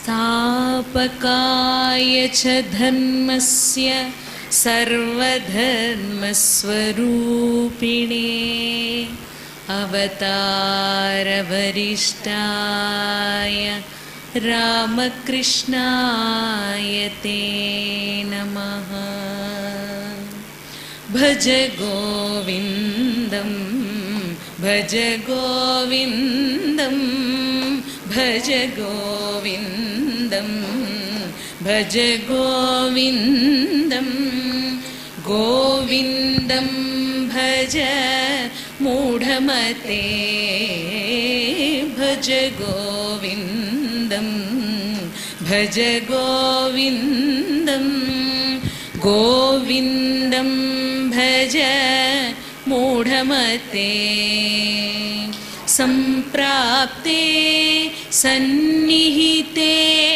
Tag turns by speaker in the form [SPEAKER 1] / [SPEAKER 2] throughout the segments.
[SPEAKER 1] संस्थापकाय च धर्मस्य सर्वधर्मस्वरूपिणे अवतारवरिष्ठाय रामकृष्णाय ते नमः भज गोविन्दं भज गोविन्दं भज गोविन्दं भज गोविन्दं गोविन्दं भज मूढमते भज गोविन्दं भज गोविन्दं गोविन्दं भज मूढमते सम्प्राप्ते सन्निहिते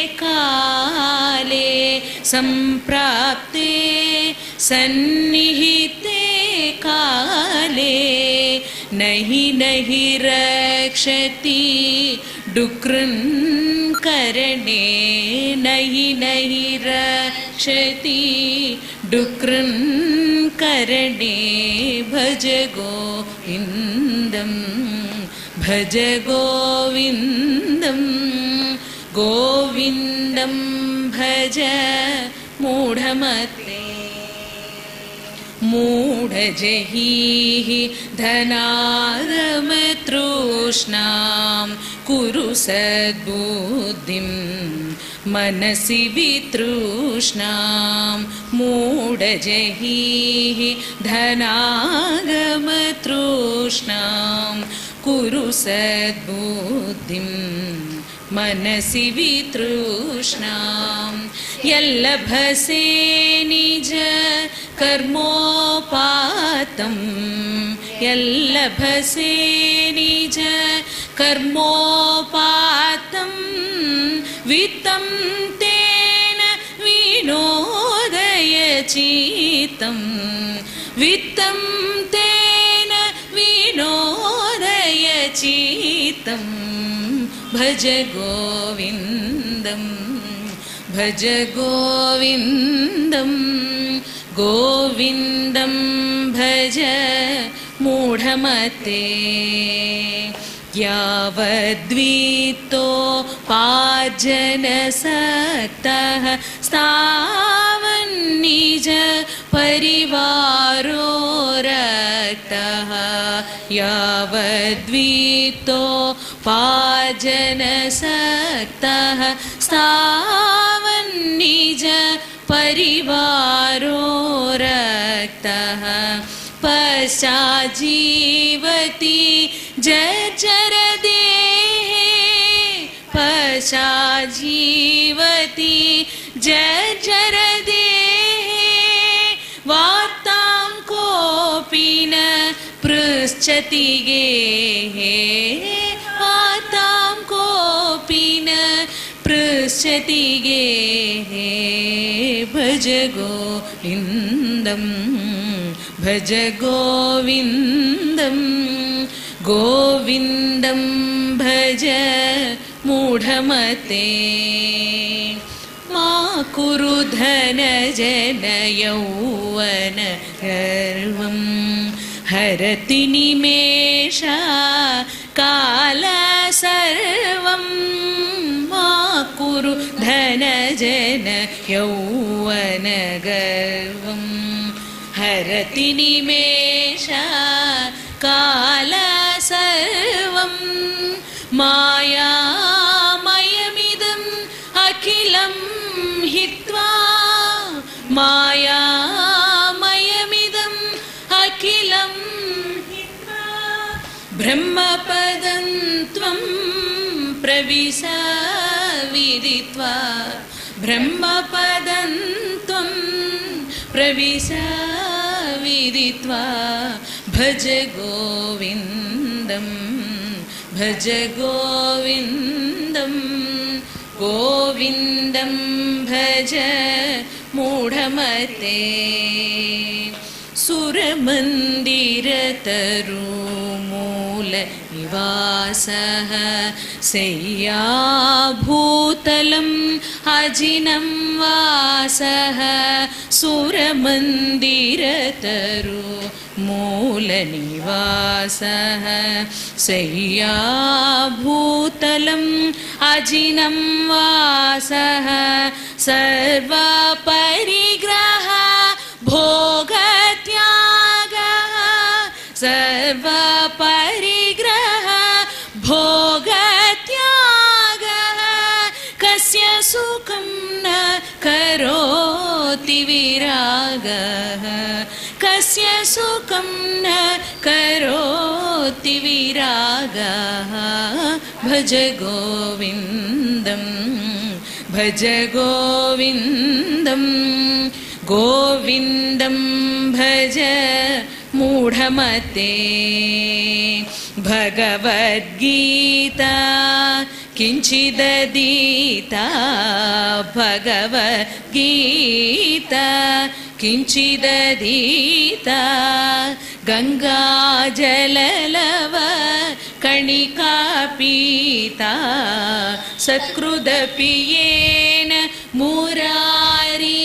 [SPEAKER 1] काले सम्प्राप्ते सन्निहिते काले नहि नहि रक्षति डुकृन् करणे नहि नहि रक्षति डुकृन् करणे भज गोविन्दं भज गोविन्दं गोविन्दं भज मूढमते मूढजहीः धनागमतृष्णां कुरु सद्बुद्धिं मनसि वितृष्णां मूढजहीः धनागमतृष्णां कुरु सद्बुद्धिं मनसि वितृष्णां यल्लभसे निज कर्मोपातं यल्लभसे निज कर्मोपातं वित्तं तेन विनोदयचित्तं वित्तं तेन विनोदयचित्तं भज गोविन्दं भज गोविन्दं गोविन्दं भज मूढमते यावद्वीतो पार्जनसक्तः स्थावन्निज परिवारो रक्तः यावद्वीतो पार्जनसक्तः स्थावन्निज परिवारो रक्तः पश्चाजीवति जर्जरदेः पश्चाजीवति जर्जरदेः वार्तां कोऽपि न पृच्छति गेः वार्तां कोऽपि न पृच्छति गेः भज गोविन्दं भज गोविन्दं गोविन्दं भज मूढमते मा कुरु धनजनयौवन गर्वं हरति निमेषा काल सर्वं मा कुरु धनजन यौवन गर्वं हरति निमेषा काल सर्वं मायामयमिदम् अखिलं हित्वा मायामयमिदम् अखिलं हित्वा ब्रह्मपदं त्वं प्रविश विदित्वा ब्रह्मपदं त्वं प्रविश विदित्वा भज गोविन्दं भज गोविन्दं गोविन्दं भज मूढमते सुरमन्दिरतरुमूल मूलनिवासः शय्याभूतलम् अजिनं वासः सुरमन्दिरतरु मूलनिवासः शय्याभूतलम् अजिनं वासः सर्वपरिग्रह भोगत्यागः सर्वपरिग्रह भोगत्यागः कस्य सुखं न करोति विरागः कस्य सुखं न करोति विरागः भज गोविन्दं भज गोविन्दं गोविन्दं भज मूढमते भगवद्गीता किञ्चिदधीता भगवद्गीता किञ्चिदधीता गङ्गाजललव कणिका पीता सत्कृदपि येन मुरारी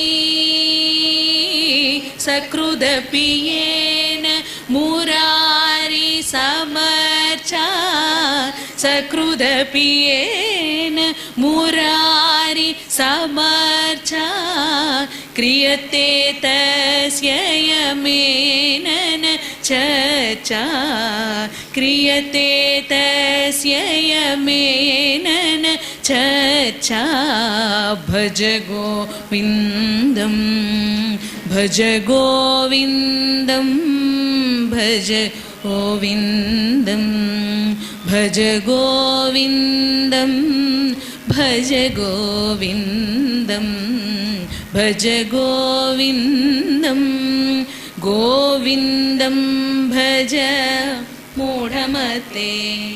[SPEAKER 1] सकृदपि येन मुरारि समर्चा सकृदपि येन मुरारि समर्चा क्रियते तस्य यमेनन चर्चा क्रियते तस्य यमेनन चर्चा भज गोविन्दं भज गोविन्दं भज गोविन्दं भज गोविन्दं भज गोविन्दं भज गोविन्दं गोविन्दं भज मूढमते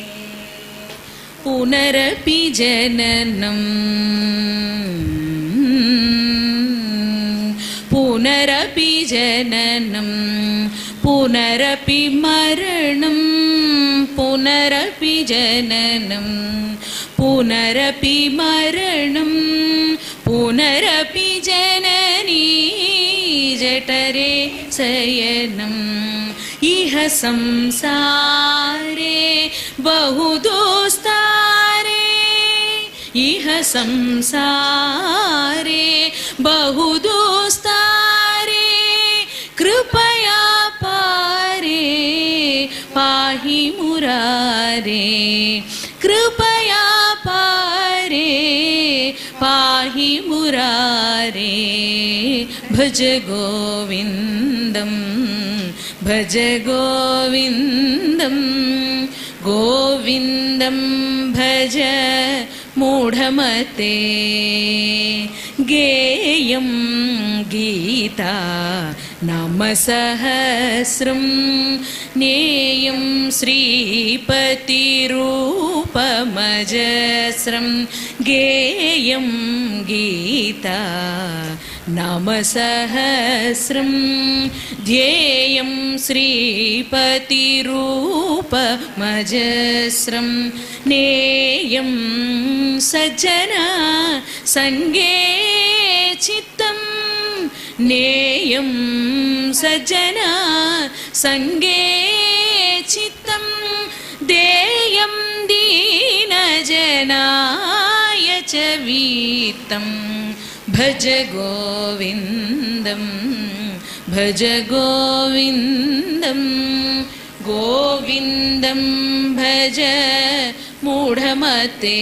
[SPEAKER 1] पुनरपि जननम् पुनरपि जननं पुनरपि मरणं पुनरपि जननं पुनरपि मरणं पुनरपि जननी जठरे शयनम् इह संसारे बहुदोस्तारे इह संसारे बहुदोस्तारे कृपया पारे पाहि मुरारे कृपया पारे पाहि मुरारे भज गोविन्दं भज गोविन्दं गोविन्दं भज मूढमते गेयं गीता नाम सहस्रं नेयं श्रीपतिरूपमजस्रं गेयं गीता नाम सहस्रं ध्येयं श्रीपतिरूपमजस्रं नेयं सज्जना सङ्गे चित्तं नेयं सज्जना सङ्गे चित्तं देयं दीनजनाय च वीतं भज गोविन्दं भज गोविन्दं गोविन्दं भज मूढमते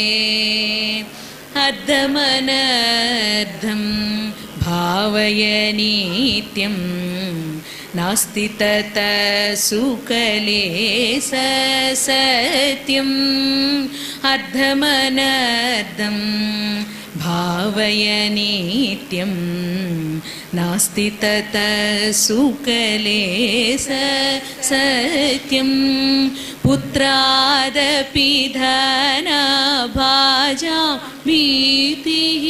[SPEAKER 1] अर्धमनर्धं भावय नित्यं नास्ति तत सुकले स सत्यम् अर्धमनर्धं भावय नित्यं नास्ति तत सुकले स सत्यं पुत्रादपि धनभाजा भीतिः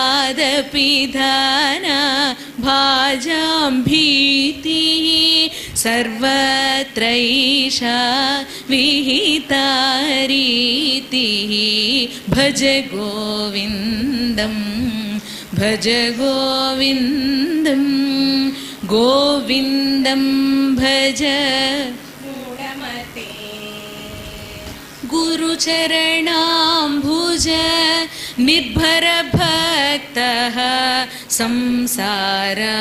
[SPEAKER 1] पुत्रादपि धन भाजां भीतिः सर्वत्रैषा विहिता रीतिः भज गोविन्दं भज गोविन्दं गोविन्दं भज गुरुचरणाम्भुज निर्भरभक्तः संसारा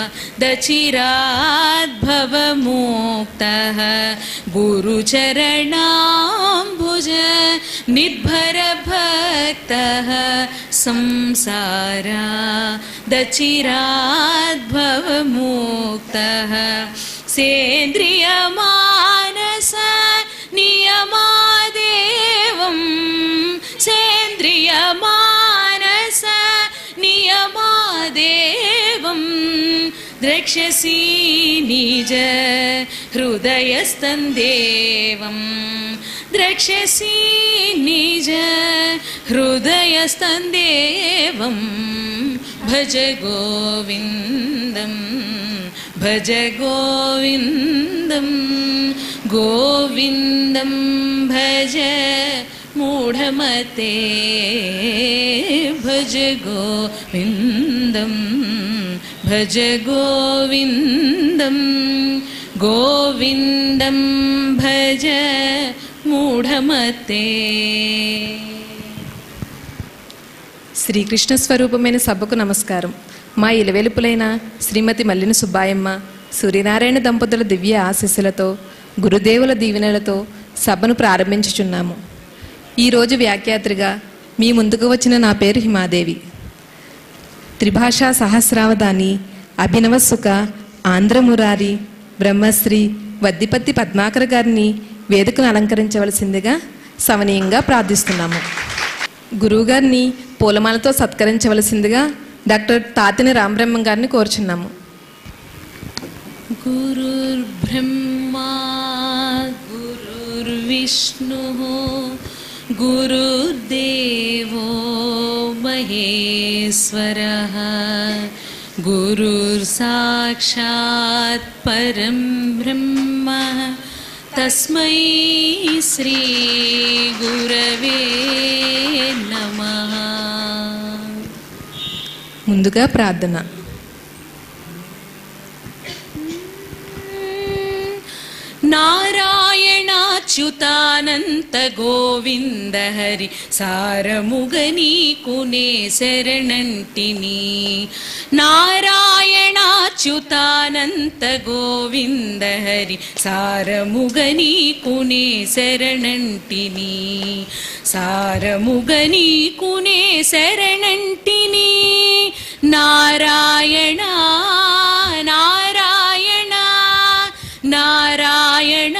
[SPEAKER 1] दचिराद्भवमुक्तः गुरुचरणाम्भुज निर्भरभक्तः संसारा दचिराद्भवमुक्तः सेन्द्रियमानस नियमादेवं सेन्द्रियमानस नियमादेवं द्रक्ष्यसि निज हृदयस्तन्देवं द्रक्ष्यसि निज हृदयस्तन्देवं भज गोविन्दम् भज गोविन्दं गोविन्दं भज मूढमते भज गोविन्दं भज गोविन्दं गोविन्दं भज మూఢమతే
[SPEAKER 2] శ్రీకృష్ణ స్వరూపమైన సభకు నమస్కారం మా ఇలవెలుపులైన శ్రీమతి మల్లిన సుబ్బాయమ్మ సూర్యనారాయణ దంపతుల దివ్య ఆశీస్సులతో గురుదేవుల దీవెనలతో సభను ప్రారంభించుచున్నాము ఈరోజు వ్యాఖ్యాత్రిగా మీ ముందుకు వచ్చిన నా పేరు హిమాదేవి త్రిభాషా సహస్రావధాని అభినవ సుఖ ఆంధ్రమురారి బ్రహ్మశ్రీ వద్దిపత్తి పద్మాకర్ గారిని వేదికను అలంకరించవలసిందిగా సవనీయంగా ప్రార్థిస్తున్నాము గురువుగారిని పూలమాలతో సత్కరించవలసిందిగా డాక్టర్ తాతిని రామబ్రహ్మం గారిని కోరుచున్నాము
[SPEAKER 1] गुरुर्ब्रह्मा गुरुर्विष्णुः गुरुर्देवो महेश्वरः गुरुर्साक्षात् परं ब्रह्म तस्मै श्रीगुरवे नमः
[SPEAKER 2] ముందుగా ప్రార్థన
[SPEAKER 1] నారాయణాచ్యుతానంత గోవింద హరి సారముగని కునే శరణంటిని నారాయణాచ్యుతానంత గోవింద హరి సారముగని కునే శరణంటిని సారముగని కునే శరణంటిని నారాయణ నారాయణ నారాయణ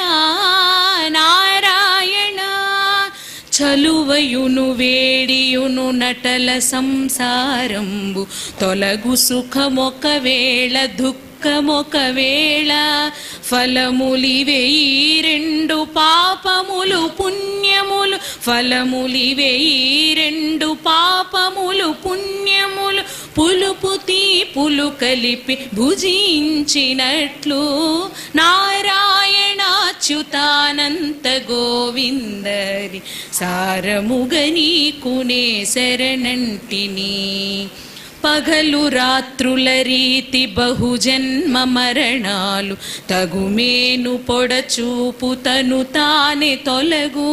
[SPEAKER 1] నారాయణ చలువయును వేడియును నటల సంసారంబు తొలగు సుఖమొకవేళ దుఃఖమొకవేళ ఫలములివే ఈ రెండు పాపములు పుణ్యములు ఫలములివే ఈ రెండు పాపములు పుణ్యములు పులుపు తీపులు కలిపి భుజించినట్లు నారాయణాచ్యుతానంత గోవిందరి సారముగని కునే శరణంటిని పగలు రాత్రుల రీతి బహుజన్మ మరణాలు తగుమేను పొడచూపు తను తానే తొలగు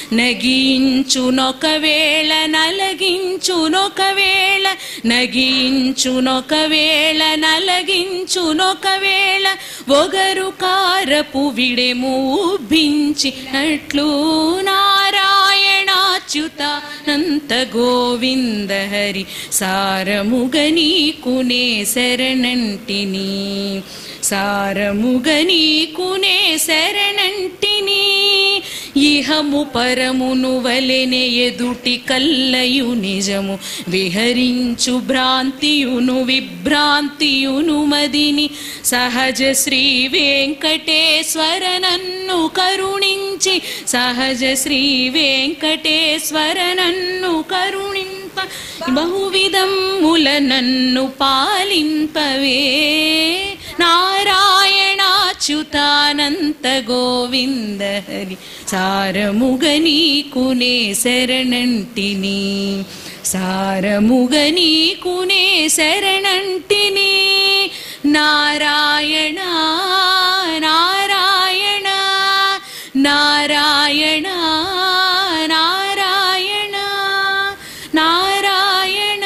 [SPEAKER 1] నగించునొకవేళ నలగించునొకవేళ నగించునొకవేళ నలగించునొకవేళ ఒగరు కారపు విడెము ఉబ్బించినట్లు నారాయణాచ్యుతానంత గోవింద హరి సారముగని కునే శరణంటిని సారముగని కునే శరణంటిని ఇహము పరమును వలెనే ఎదుటి కల్లయు నిజము విహరించు భ్రాంతియును విభ్రాంతియును మదిని సహజ శ్రీ వెంకటేశ్వర నన్ను కరుణించి సహజ శ్రీ వెంకటేశ్వర నన్ను కరుణింప బహువిధముల నన్ను పాలింపవే నారాయణాచ్యుతానంత అచ్యుతానంత గోవింద హరి సారముగ నీకునే శరణంటిని సారముగ నీకునే శరణంటిని నారాయణ నారాయణ నారాయణ నారాయణ నారాయణ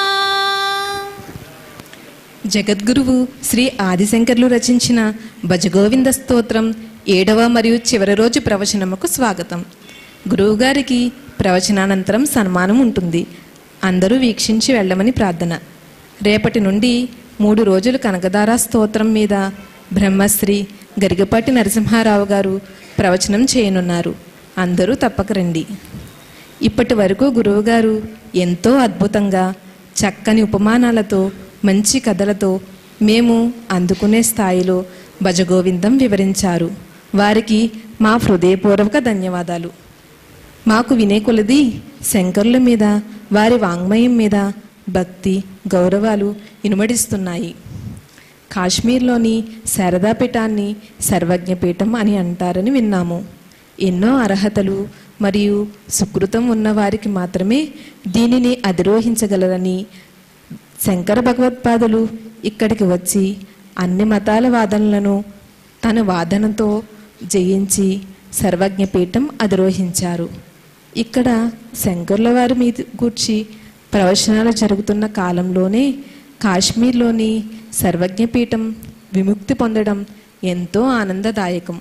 [SPEAKER 2] జగద్గురువు శ్రీ ఆదిశంకర్లు రచించిన భజగోవింద స్తోత్రం ఏడవ మరియు చివరి రోజు ప్రవచనముకు స్వాగతం గురువుగారికి ప్రవచనానంతరం సన్మానం ఉంటుంది అందరూ వీక్షించి వెళ్ళమని ప్రార్థన రేపటి నుండి మూడు రోజులు కనకదార స్తోత్రం మీద బ్రహ్మశ్రీ గరిగపాటి నరసింహారావు గారు ప్రవచనం చేయనున్నారు అందరూ తప్పక రండి ఇప్పటి వరకు గురువుగారు ఎంతో అద్భుతంగా చక్కని ఉపమానాలతో మంచి కథలతో మేము అందుకునే స్థాయిలో భజగోవిందం వివరించారు వారికి మా హృదయపూర్వక ధన్యవాదాలు మాకు వినే కొలది శంకరుల మీద వారి వాంగ్మయం మీద భక్తి గౌరవాలు ఇనుమడిస్తున్నాయి కాశ్మీర్లోని శారదాపీఠాన్ని సర్వజ్ఞపీఠం అని అంటారని విన్నాము ఎన్నో అర్హతలు మరియు సుకృతం ఉన్న వారికి మాత్రమే దీనిని అధిరోహించగలరని శంకర భగవత్పాదులు ఇక్కడికి వచ్చి అన్ని మతాల వాదనలను తన వాదనతో జయించి సర్వజ్ఞపీఠం అధిరోహించారు ఇక్కడ శంకర్ల వారి మీద గూర్చి ప్రవచనాలు జరుగుతున్న కాలంలోనే కాశ్మీర్లోని సర్వజ్ఞపీఠం విముక్తి పొందడం ఎంతో ఆనందదాయకం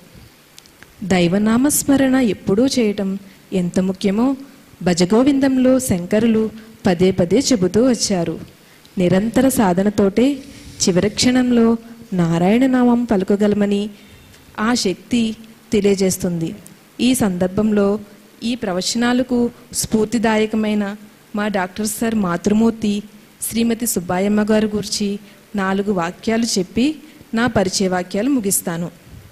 [SPEAKER 2] దైవనామస్మరణ ఎప్పుడూ చేయటం ఎంత ముఖ్యమో భజగోవిందంలో శంకరులు పదే పదే చెబుతూ వచ్చారు నిరంతర సాధనతోటే చివరి క్షణంలో నారాయణ నామం పలుకగలమని ఆ శక్తి తెలియజేస్తుంది ఈ సందర్భంలో ఈ ప్రవచనాలకు స్ఫూర్తిదాయకమైన మా డాక్టర్ సార్ మాతృమూర్తి శ్రీమతి సుబ్బాయమ్మ గారి గురించి నాలుగు వాక్యాలు చెప్పి నా పరిచయ వాక్యాలు ముగిస్తాను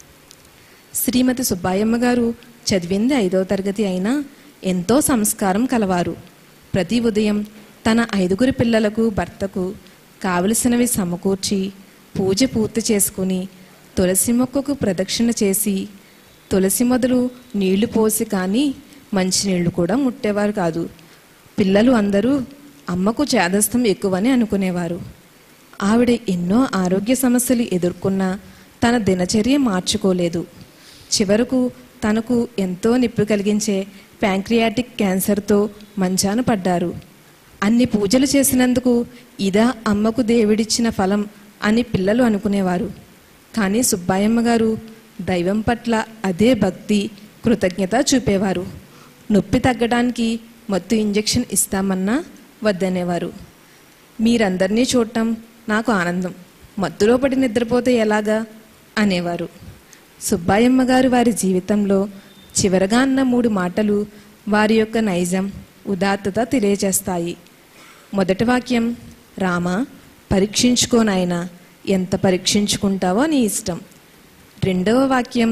[SPEAKER 2] శ్రీమతి సుబ్బాయమ్మ గారు చదివింది ఐదవ తరగతి అయినా ఎంతో సంస్కారం కలవారు ప్రతి ఉదయం తన ఐదుగురు పిల్లలకు భర్తకు కావలసినవి సమకూర్చి పూజ పూర్తి చేసుకుని తులసి మొక్కకు ప్రదక్షిణ చేసి తులసి మొదలు నీళ్లు పోసి కానీ మంచినీళ్లు కూడా ముట్టేవారు కాదు పిల్లలు అందరూ అమ్మకు చేదస్థం ఎక్కువని అనుకునేవారు ఆవిడ ఎన్నో ఆరోగ్య సమస్యలు ఎదుర్కొన్నా తన దినచర్య మార్చుకోలేదు చివరకు తనకు ఎంతో నొప్పి కలిగించే ప్యాంక్రియాటిక్ క్యాన్సర్తో మంచాన పడ్డారు అన్ని పూజలు చేసినందుకు ఇదా అమ్మకు దేవుడిచ్చిన ఫలం అని పిల్లలు అనుకునేవారు కానీ సుబ్బాయమ్మ గారు దైవం పట్ల అదే భక్తి కృతజ్ఞత చూపేవారు నొప్పి తగ్గడానికి మత్తు ఇంజెక్షన్ ఇస్తామన్నా వద్దనేవారు మీరందరినీ చూడటం నాకు ఆనందం మత్తులో పడి నిద్రపోతే ఎలాగా అనేవారు సుబ్బాయమ్మ గారు వారి జీవితంలో చివరగా అన్న మూడు మాటలు వారి యొక్క నైజం ఉదాత్తత తెలియజేస్తాయి మొదటి వాక్యం రామ పరీక్షించుకోనాయనా ఎంత పరీక్షించుకుంటావో నీ ఇష్టం రెండవ వాక్యం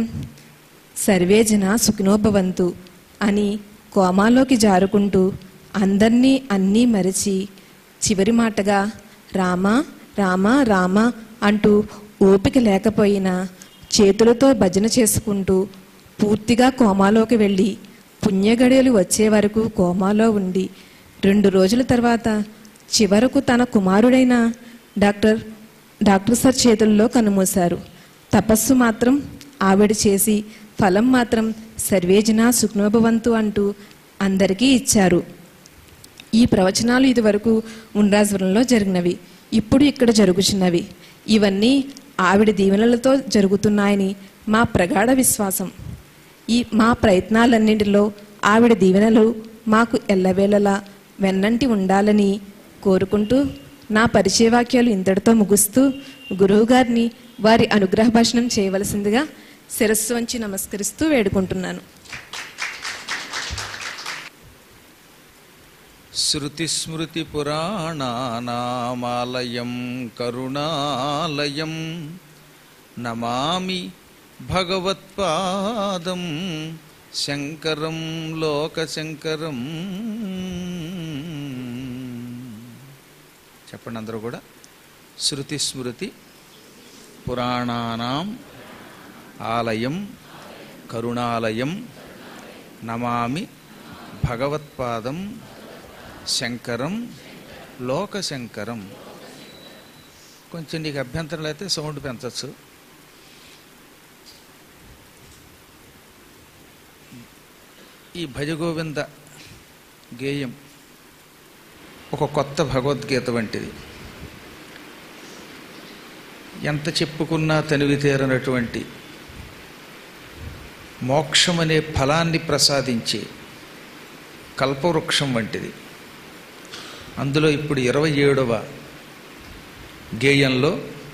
[SPEAKER 2] సర్వే జన సుఖినోభవంతు అని కోమాలోకి జారుకుంటూ అందర్నీ అన్నీ మరిచి చివరి మాటగా రామ రామ రామ అంటూ ఓపిక లేకపోయినా చేతులతో భజన చేసుకుంటూ పూర్తిగా కోమాలోకి వెళ్ళి పుణ్యగడియలు వచ్చే వరకు కోమాలో ఉండి రెండు రోజుల తర్వాత చివరకు తన కుమారుడైన డాక్టర్ డాక్టర్ సార్ చేతుల్లో కనుమూశారు తపస్సు మాత్రం ఆవిడ చేసి ఫలం మాత్రం సర్వేజన సుఖ్నోభవంతు అంటూ అందరికీ ఇచ్చారు ఈ ప్రవచనాలు ఇదివరకు ఉండ్రాజవరంలో జరిగినవి ఇప్పుడు ఇక్కడ జరుగుచున్నవి ఇవన్నీ ఆవిడ దీవెనలతో జరుగుతున్నాయని మా ప్రగాఢ విశ్వాసం ఈ మా ప్రయత్నాలన్నింటిలో ఆవిడ దీవెనలు మాకు ఎల్లవేళలా వెన్నంటి ఉండాలని కోరుకుంటూ నా పరిచయ వాక్యాలు ఇంతటితో ముగుస్తూ గురువుగారిని వారి అనుగ్రహ భాషణం చేయవలసిందిగా శిరస్సు వంచి నమస్కరిస్తూ వేడుకుంటున్నాను
[SPEAKER 3] శృతిస్మృతిపురాణానామాలయం కరుణాలయం నమామి భగవత్పాదం శంకరం లోకశంకరం చెప్పండి అందరూ కూడా శృతిస్మృతి పురాణానాం ఆలయం కరుణాలయం నమామి భగవత్పాదం శంకరం లోకశంకరం కొంచెం నీకు అభ్యంతరాలు అయితే సౌండ్ పెంచవచ్చు ఈ భజగోవింద గేయం ఒక కొత్త భగవద్గీత వంటిది ఎంత చెప్పుకున్నా తనివి తీరనటువంటి మోక్షం అనే ఫలాన్ని ప్రసాదించే కల్పవృక్షం వంటిది అందులో ఇప్పుడు ఇరవై ఏడవ గేయంలో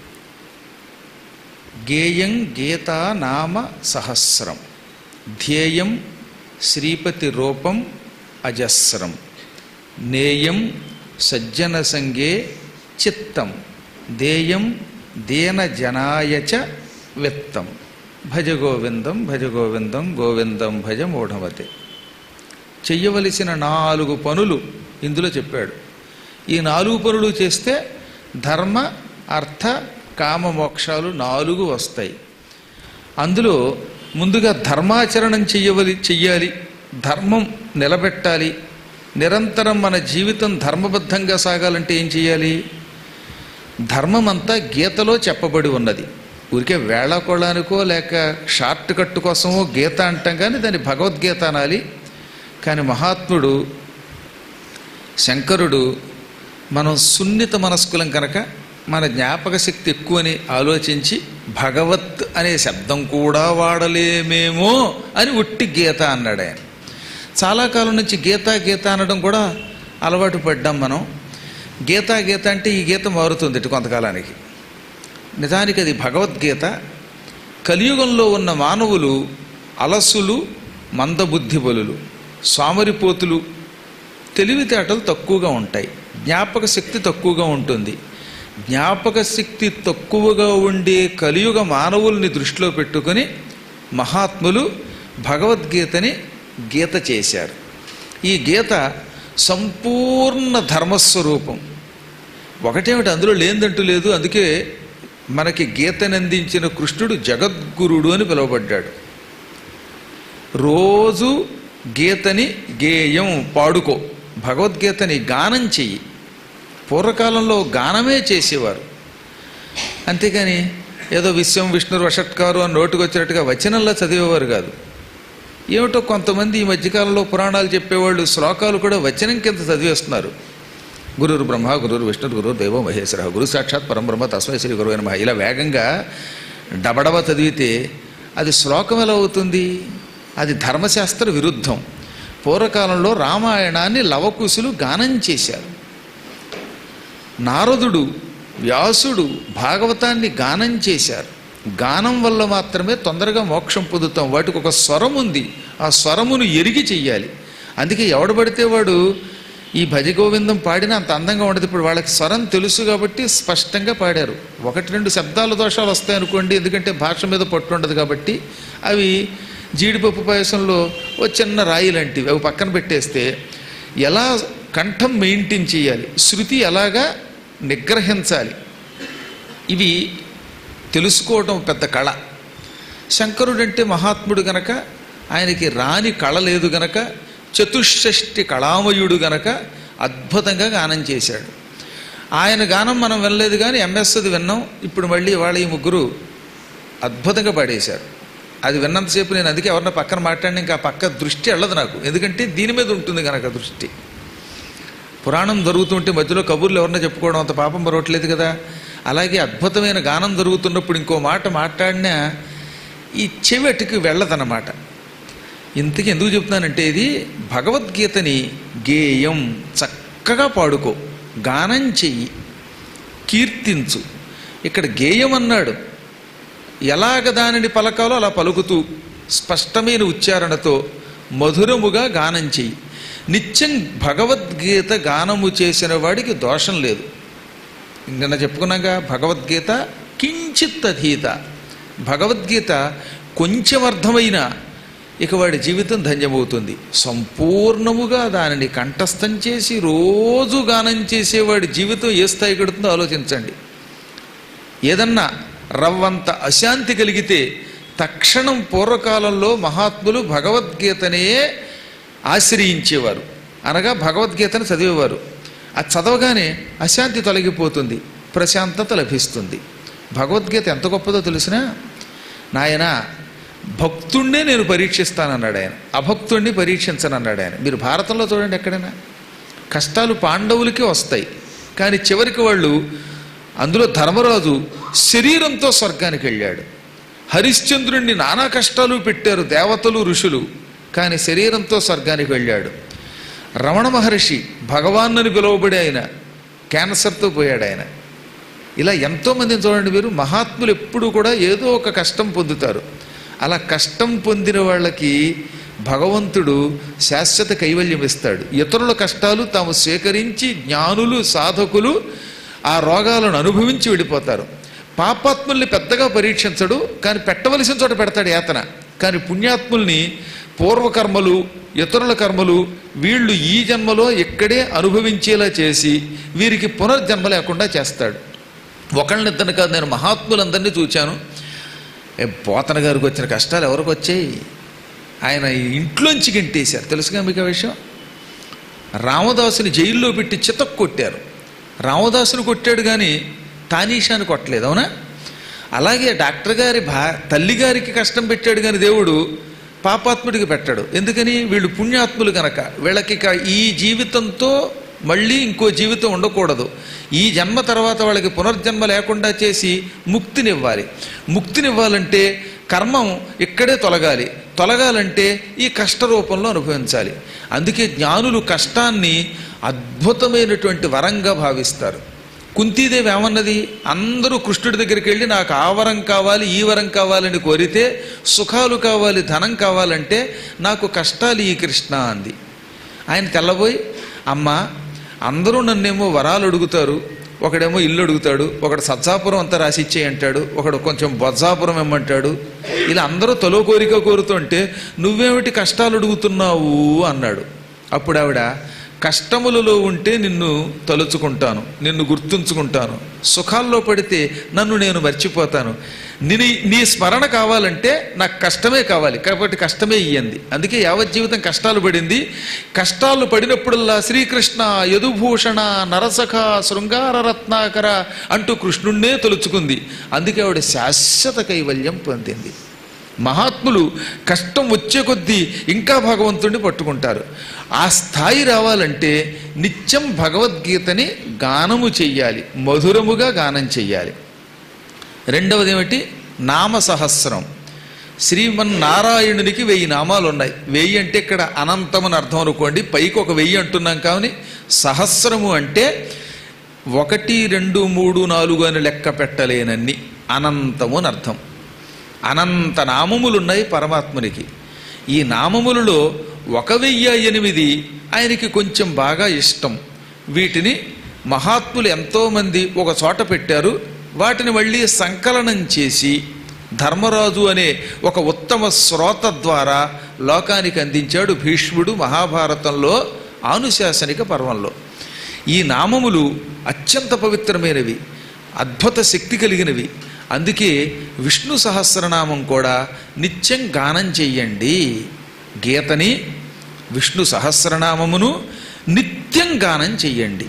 [SPEAKER 3] గేయం గీతా నామ సహస్రం ధ్యేయం శ్రీపతి రూపం అజస్రం నేయం సజ్జన సంగే చిత్తం దేయం దీన జనాయచ విత్తం భజ గోవిందం భజ గోవిందం గోవిందం భజ మూఢమతే చెయ్యవలసిన నాలుగు పనులు ఇందులో చెప్పాడు ఈ నాలుగు పనులు చేస్తే ధర్మ అర్థ కామ మోక్షాలు నాలుగు వస్తాయి అందులో ముందుగా ధర్మాచరణం చెయ్యవలి చెయ్యాలి ధర్మం నిలబెట్టాలి నిరంతరం మన జీవితం ధర్మబద్ధంగా సాగాలంటే ఏం చేయాలి ధర్మం అంతా గీతలో చెప్పబడి ఉన్నది ఊరికే వేళాకోళానికో లేక షార్ట్ కట్ కోసమో గీత అంటాం కానీ దాన్ని భగవద్గీత అనాలి కానీ మహాత్ముడు శంకరుడు మనం సున్నిత మనస్కులం కనుక మన జ్ఞాపక శక్తి ఎక్కువని ఆలోచించి భగవత్ అనే శబ్దం కూడా వాడలేమేమో అని ఉట్టి గీత అన్నాడు ఆయన చాలా కాలం నుంచి గీత గీత అనడం కూడా అలవాటు పడ్డాం మనం గీత గీత అంటే ఈ గీత మారుతుంది ఇటు కొంతకాలానికి నిజానికి అది భగవద్గీత కలియుగంలో ఉన్న మానవులు అలసులు మందబుద్ధి బలులు సోమరిపోతులు తెలివితేటలు తక్కువగా ఉంటాయి జ్ఞాపక శక్తి తక్కువగా ఉంటుంది జ్ఞాపక శక్తి తక్కువగా ఉండే కలియుగ మానవుల్ని దృష్టిలో పెట్టుకొని మహాత్ములు భగవద్గీతని గీత చేశారు ఈ గీత సంపూర్ణ ధర్మస్వరూపం ఒకటేమిటి అందులో లేదంటూ లేదు అందుకే మనకి గీతని అందించిన కృష్ణుడు జగద్గురుడు అని పిలువబడ్డాడు రోజు గీతని గేయం పాడుకో భగవద్గీతని గానం చెయ్యి పూర్వకాలంలో గానమే చేసేవారు అంతేగాని ఏదో విశ్వం విష్ణు వషట్కారు అని నోటుకు వచ్చినట్టుగా వచనంలో చదివేవారు కాదు ఏమిటో కొంతమంది ఈ మధ్యకాలంలో పురాణాలు చెప్పేవాళ్ళు శ్లోకాలు కూడా వచనం కింద చదివేస్తున్నారు గురురు బ్రహ్మ గురురు విష్ణు గురురు దేవో మహేశ్వర గురు సాక్షాత్ పరంబ్రహ్మ తస్మై శ్రీ గురువు నమః ఇలా వేగంగా డబడబ చదివితే అది శ్లోకం ఎలా అవుతుంది అది ధర్మశాస్త్ర విరుద్ధం పూర్వకాలంలో రామాయణాన్ని లవకుశులు గానం చేశారు నారదుడు వ్యాసుడు భాగవతాన్ని గానం చేశారు గానం వల్ల మాత్రమే తొందరగా మోక్షం పొందుతాం వాటికి ఒక స్వరం ఉంది ఆ స్వరమును ఎరిగి చెయ్యాలి అందుకే ఎవడబడితే వాడు ఈ భజ గోవిందం పాడినా అంత అందంగా ఉండదు ఇప్పుడు వాళ్ళకి స్వరం తెలుసు కాబట్టి స్పష్టంగా పాడారు ఒకటి రెండు శబ్దాల దోషాలు వస్తాయనుకోండి ఎందుకంటే భాష మీద పట్టు ఉండదు కాబట్టి అవి జీడిపప్పు పాయసంలో ఓ చిన్న రాయి లాంటివి అవి పక్కన పెట్టేస్తే ఎలా కంఠం మెయింటైన్ చేయాలి శృతి ఎలాగా నిగ్రహించాలి ఇవి తెలుసుకోవటం పెద్ద కళ శంకరుడంటే మహాత్ముడు గనక ఆయనకి రాని కళ లేదు గనక చతుషష్టి కళామయుడు గనక అద్భుతంగా గానం చేశాడు ఆయన గానం మనం వినలేదు కానీ ఎంఎస్ది విన్నాం ఇప్పుడు మళ్ళీ వాళ్ళ ఈ ముగ్గురు అద్భుతంగా పాడేశారు అది విన్నంతసేపు నేను అందుకే ఎవరన్నా పక్కన మాట్లాడిన ఇంకా ఆ పక్క దృష్టి వెళ్ళదు నాకు ఎందుకంటే దీని మీద ఉంటుంది కనుక దృష్టి పురాణం జరుగుతుంటే మధ్యలో కబుర్లు ఎవరన్నా చెప్పుకోవడం అంత పాపం మరవట్లేదు కదా అలాగే అద్భుతమైన గానం జరుగుతున్నప్పుడు ఇంకో మాట మాట్లాడినా ఈ చెవిటికి వెళ్ళదన్నమాట ఇంతకీ ఎందుకు చెప్తున్నానంటే ఇది భగవద్గీతని గేయం చక్కగా పాడుకో గానం చెయ్యి కీర్తించు ఇక్కడ గేయం అన్నాడు ఎలాగ దానిని పలకాలో అలా పలుకుతూ స్పష్టమైన ఉచ్చారణతో మధురముగా గానం చెయ్యి నిత్యం భగవద్గీత గానము చేసిన వాడికి దోషం లేదు నిన్న చెప్పుకున్నాగా భగవద్గీత కించిత్ అధీత భగవద్గీత కొంచెం అర్థమైన ఇక వాడి జీవితం ధన్యమవుతుంది సంపూర్ణముగా దానిని కంఠస్థం చేసి రోజు గానం చేసేవాడి జీవితం ఏ స్థాయి కడుతుందో ఆలోచించండి ఏదన్నా రవ్వంత అశాంతి కలిగితే తక్షణం పూర్వకాలంలో మహాత్ములు భగవద్గీతనే ఆశ్రయించేవారు అనగా భగవద్గీతను చదివేవారు అది చదవగానే అశాంతి తొలగిపోతుంది ప్రశాంతత లభిస్తుంది భగవద్గీత ఎంత గొప్పదో తెలిసినా నాయన భక్తుణ్ణే నేను పరీక్షిస్తానన్నాడు ఆయన అభక్తుణ్ణి పరీక్షించనన్నాడు ఆయన మీరు భారతంలో చూడండి ఎక్కడైనా కష్టాలు పాండవులకే వస్తాయి కానీ చివరికి వాళ్ళు అందులో ధర్మరాజు శరీరంతో స్వర్గానికి వెళ్ళాడు హరిశ్చంద్రుణ్ణి నానా కష్టాలు పెట్టారు దేవతలు ఋషులు కానీ శరీరంతో స్వర్గానికి వెళ్ళాడు రమణ మహర్షి భగవాన్నని పిలువబడి ఆయన క్యాన్సర్తో పోయాడు ఆయన ఇలా ఎంతోమందిని చూడండి మీరు మహాత్ములు ఎప్పుడూ కూడా ఏదో ఒక కష్టం పొందుతారు అలా కష్టం పొందిన వాళ్ళకి భగవంతుడు శాశ్వత కైవల్యం ఇస్తాడు ఇతరుల కష్టాలు తాము స్వీకరించి జ్ఞానులు సాధకులు ఆ రోగాలను అనుభవించి వెళ్ళిపోతారు పాపాత్ముల్ని పెద్దగా పరీక్షించడు కానీ పెట్టవలసిన చోట పెడతాడు యాతన కానీ పుణ్యాత్ముల్ని పూర్వకర్మలు ఇతరుల కర్మలు వీళ్ళు ఈ జన్మలో ఇక్కడే అనుభవించేలా చేసి వీరికి పునర్జన్మ లేకుండా చేస్తాడు ఒకళ్ళనిద్దరిని కాదు నేను మహాత్ములందరినీ చూచాను ఏ పోతన గారికి వచ్చిన కష్టాలు ఎవరికి వచ్చాయి ఆయన ఇంట్లోంచి గంటేశారు తెలుసుగా మీకు ఆ విషయం రామదాసుని జైల్లో పెట్టి చితక్ కొట్టారు రామదాసుని కొట్టాడు కానీ తానీషాని కొట్టలేదు అవునా అలాగే డాక్టర్ గారి భా తల్లి గారికి కష్టం పెట్టాడు కానీ దేవుడు పాపాత్ముడికి పెట్టాడు ఎందుకని వీళ్ళు పుణ్యాత్ములు కనుక వీళ్ళకి ఇక ఈ జీవితంతో మళ్ళీ ఇంకో జీవితం ఉండకూడదు ఈ జన్మ తర్వాత వాళ్ళకి పునర్జన్మ లేకుండా చేసి ముక్తినివ్వాలి ముక్తినివ్వాలంటే కర్మం ఇక్కడే తొలగాలి తొలగాలంటే ఈ కష్ట రూపంలో అనుభవించాలి అందుకే జ్ఞానులు కష్టాన్ని అద్భుతమైనటువంటి వరంగా భావిస్తారు కుంతీదేవి ఏమన్నది అందరూ కృష్ణుడి దగ్గరికి వెళ్ళి నాకు ఆ వరం కావాలి ఈ వరం కావాలని కోరితే సుఖాలు కావాలి ధనం కావాలంటే నాకు కష్టాలు ఈ కృష్ణ అంది ఆయన తెల్లబోయి అమ్మ అందరూ నన్నేమో వరాలు అడుగుతారు ఒకడేమో ఇల్లు అడుగుతాడు ఒకడు సజ్జాపురం అంతా రాసిచ్చే అంటాడు ఒకడు కొంచెం బొజ్జాపురం ఇమ్మంటాడు ఇలా అందరూ తలో కోరిక కోరుతుంటే నువ్వేమిటి కష్టాలు అడుగుతున్నావు అన్నాడు అప్పుడు ఆవిడ కష్టములలో ఉంటే నిన్ను తలుచుకుంటాను నిన్ను గుర్తుంచుకుంటాను సుఖాల్లో పడితే నన్ను నేను మర్చిపోతాను నీ నీ స్మరణ కావాలంటే నాకు కష్టమే కావాలి కాబట్టి కష్టమే ఇయ్యంది అందుకే యావత్ జీవితం కష్టాలు పడింది కష్టాలు పడినప్పుడల్లా శ్రీకృష్ణ యదుభూషణ నరసఖ శృంగార రత్నాకర అంటూ కృష్ణుణ్ణే తలుచుకుంది అందుకే ఆవిడ శాశ్వత కైవల్యం పొందింది మహాత్ములు కష్టం వచ్చే కొద్దీ ఇంకా భగవంతుడిని పట్టుకుంటారు ఆ స్థాయి రావాలంటే నిత్యం భగవద్గీతని గానము చెయ్యాలి మధురముగా గానం చెయ్యాలి రెండవది ఏమిటి నామ సహస్రం శ్రీమన్నారాయణునికి వెయ్యి నామాలు ఉన్నాయి వెయ్యి అంటే ఇక్కడ అనంతమని అర్థం అనుకోండి పైకి ఒక వెయ్యి అంటున్నాం కానీ సహస్రము అంటే ఒకటి రెండు మూడు నాలుగు అని లెక్క పెట్టలేనన్ని అనంతము అని అర్థం అనంత నామములు ఉన్నాయి పరమాత్మునికి ఈ నామములలో ఒక వెయ్యి ఎనిమిది ఆయనకి కొంచెం బాగా ఇష్టం వీటిని మహాత్ములు ఎంతోమంది ఒక చోట పెట్టారు వాటిని మళ్ళీ సంకలనం చేసి ధర్మరాజు అనే ఒక ఉత్తమ శ్రోత ద్వారా లోకానికి అందించాడు భీష్ముడు మహాభారతంలో ఆనుశాసనిక పర్వంలో ఈ నామములు అత్యంత పవిత్రమైనవి అద్భుత శక్తి కలిగినవి అందుకే విష్ణు సహస్రనామం కూడా నిత్యం గానం చెయ్యండి గీతని విష్ణు సహస్రనామమును నిత్యం గానం చెయ్యండి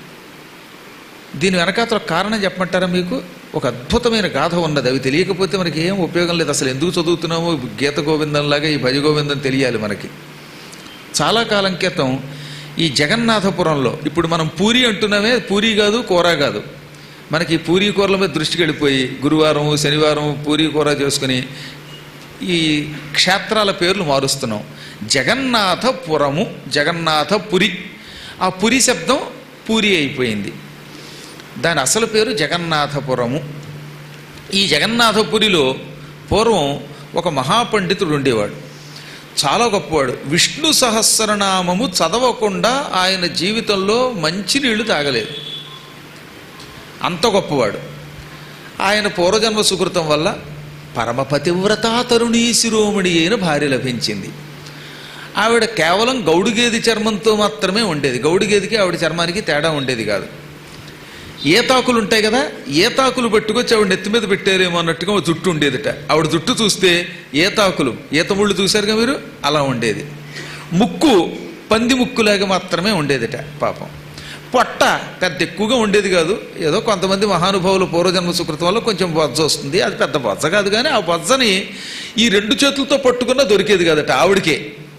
[SPEAKER 3] దీని వెనకాతల కారణం చెప్పమంటారా మీకు ఒక అద్భుతమైన గాథ ఉన్నది అవి తెలియకపోతే మనకి ఏం ఉపయోగం లేదు అసలు ఎందుకు చదువుతున్నామో గీత గోవిందంలాగా ఈ భజ గోవిందం తెలియాలి మనకి చాలా కాలం క్రితం ఈ జగన్నాథపురంలో ఇప్పుడు మనం పూరి అంటున్నామే పూరి కాదు కూర కాదు మనకి ఈ పూరి కూరల మీద దృష్టికి వెళ్ళిపోయి గురువారం శనివారం పూరి కూర చేసుకుని ఈ క్షేత్రాల పేర్లు మారుస్తున్నాం జగన్నాథపురము జగన్నాథపురి ఆ పురి శబ్దం పూరి అయిపోయింది దాని అసలు పేరు జగన్నాథపురము ఈ జగన్నాథపురిలో పూర్వం ఒక మహాపండితుడు ఉండేవాడు చాలా గొప్పవాడు విష్ణు సహస్రనామము చదవకుండా ఆయన జీవితంలో మంచినీళ్లు తాగలేదు అంత గొప్పవాడు ఆయన పూర్వజన్మ సుకృతం వల్ల పరమపతివ్రత తరుణీ శిరోమణి అయిన భార్య లభించింది ఆవిడ కేవలం గౌడుగేది చర్మంతో మాత్రమే ఉండేది గౌడుగేదికి ఆవిడ చర్మానికి తేడా ఉండేది కాదు ఏతాకులు ఉంటాయి కదా ఏతాకులు పట్టుకొచ్చి ఆవిడ నెత్తి మీద పెట్టారేమో అన్నట్టుగా ఒక జుట్టు ఉండేదిట ఆవిడ జుట్టు చూస్తే ఏతాకులు ఈతముళ్ళు చూశారుగా మీరు అలా ఉండేది ముక్కు పంది ముక్కులాగా మాత్రమే ఉండేదిట పాపం పొట్ట పెద్ద ఎక్కువగా ఉండేది కాదు ఏదో కొంతమంది మహానుభావులు పూర్వజన్మ సుకృతం వల్ల కొంచెం బొజ్జ వస్తుంది అది పెద్ద బొజ్జ కాదు కానీ ఆ బొజ్జని ఈ రెండు చేతులతో పట్టుకున్నా దొరికేది కదట ఆవిడకే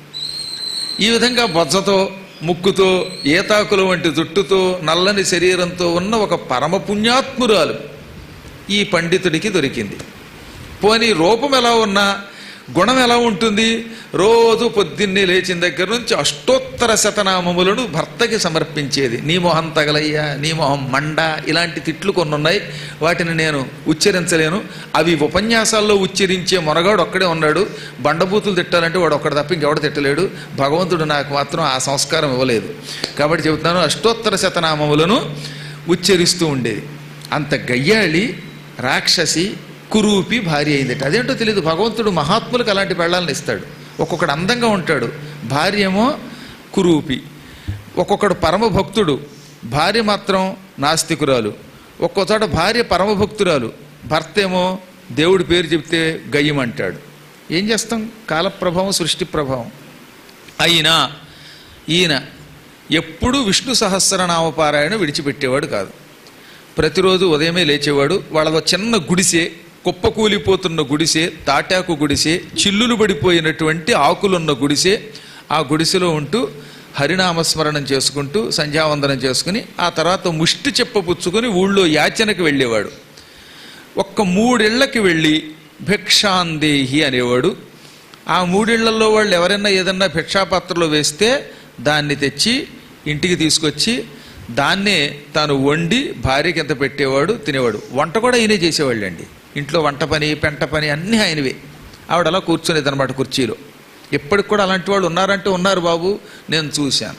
[SPEAKER 3] ఈ విధంగా బొజ్జతో ముక్కుతో ఏతాకులు వంటి జుట్టుతో నల్లని శరీరంతో ఉన్న ఒక పరమ పుణ్యాత్మురాలు ఈ పండితుడికి దొరికింది పోనీ రూపం ఎలా ఉన్నా గుణం ఎలా ఉంటుంది రోజు పొద్దున్నే లేచిన దగ్గర నుంచి అష్టోత్తర శతనామములను భర్తకి సమర్పించేది నీ మొహం తగలయ్యా నీ మొహం మండ ఇలాంటి తిట్లు కొన్ని ఉన్నాయి వాటిని నేను ఉచ్చరించలేను అవి ఉపన్యాసాల్లో ఉచ్చరించే మొనగాడు ఒక్కడే ఉన్నాడు బండబూతులు తిట్టాలంటే వాడు ఒక్కడు తప్ప ఇంకెవడు తిట్టలేడు భగవంతుడు నాకు మాత్రం ఆ సంస్కారం ఇవ్వలేదు కాబట్టి చెబుతున్నాను అష్టోత్తర శతనామములను ఉచ్చరిస్తూ ఉండేది అంత గయ్యాళి రాక్షసి కురూపి భార్య అయిందట అదేంటో తెలియదు భగవంతుడు మహాత్ములకు అలాంటి పెళ్ళాలను ఇస్తాడు ఒక్కొక్కడు అందంగా ఉంటాడు భార్య ఏమో కురూపి ఒక్కొక్కడు పరమ భక్తుడు భార్య మాత్రం నాస్తికురాలు ఒక్కో చోట భార్య పరమ భక్తురాలు భర్త ఏమో దేవుడి పేరు చెప్తే గయ్యం అంటాడు ఏం చేస్తాం కాలప్రభావం సృష్టి ప్రభావం అయినా ఈయన ఎప్పుడూ విష్ణు సహస్రనామ పారాయణ విడిచిపెట్టేవాడు కాదు ప్రతిరోజు ఉదయమే లేచేవాడు వాళ్ళలో చిన్న గుడిసె కుప్పకూలిపోతున్న గుడిసె తాటాకు గుడిసె చిల్లులు పడిపోయినటువంటి ఆకులున్న గుడిసె ఆ గుడిసెలో ఉంటూ హరినామస్మరణం చేసుకుంటూ సంధ్యావందనం చేసుకుని ఆ తర్వాత ముష్టి చెప్ప పుచ్చుకొని ఊళ్ళో యాచనకి వెళ్ళేవాడు ఒక్క మూడేళ్లకి వెళ్ళి భిక్షాందేహి అనేవాడు ఆ మూడేళ్లలో వాళ్ళు ఎవరైనా ఏదన్నా భిక్షాపాత్రలో వేస్తే దాన్ని తెచ్చి ఇంటికి తీసుకొచ్చి దాన్నే తాను వండి భార్యకి ఎంత పెట్టేవాడు తినేవాడు వంట కూడా ఆయనే చేసేవాళ్ళండి ఇంట్లో వంట పని పెంట పని అన్నీ ఆయనవే ఆవిడ అలా కూర్చునేది అనమాట కుర్చీలో ఇప్పటికి కూడా అలాంటి వాళ్ళు ఉన్నారంటే ఉన్నారు బాబు నేను చూశాను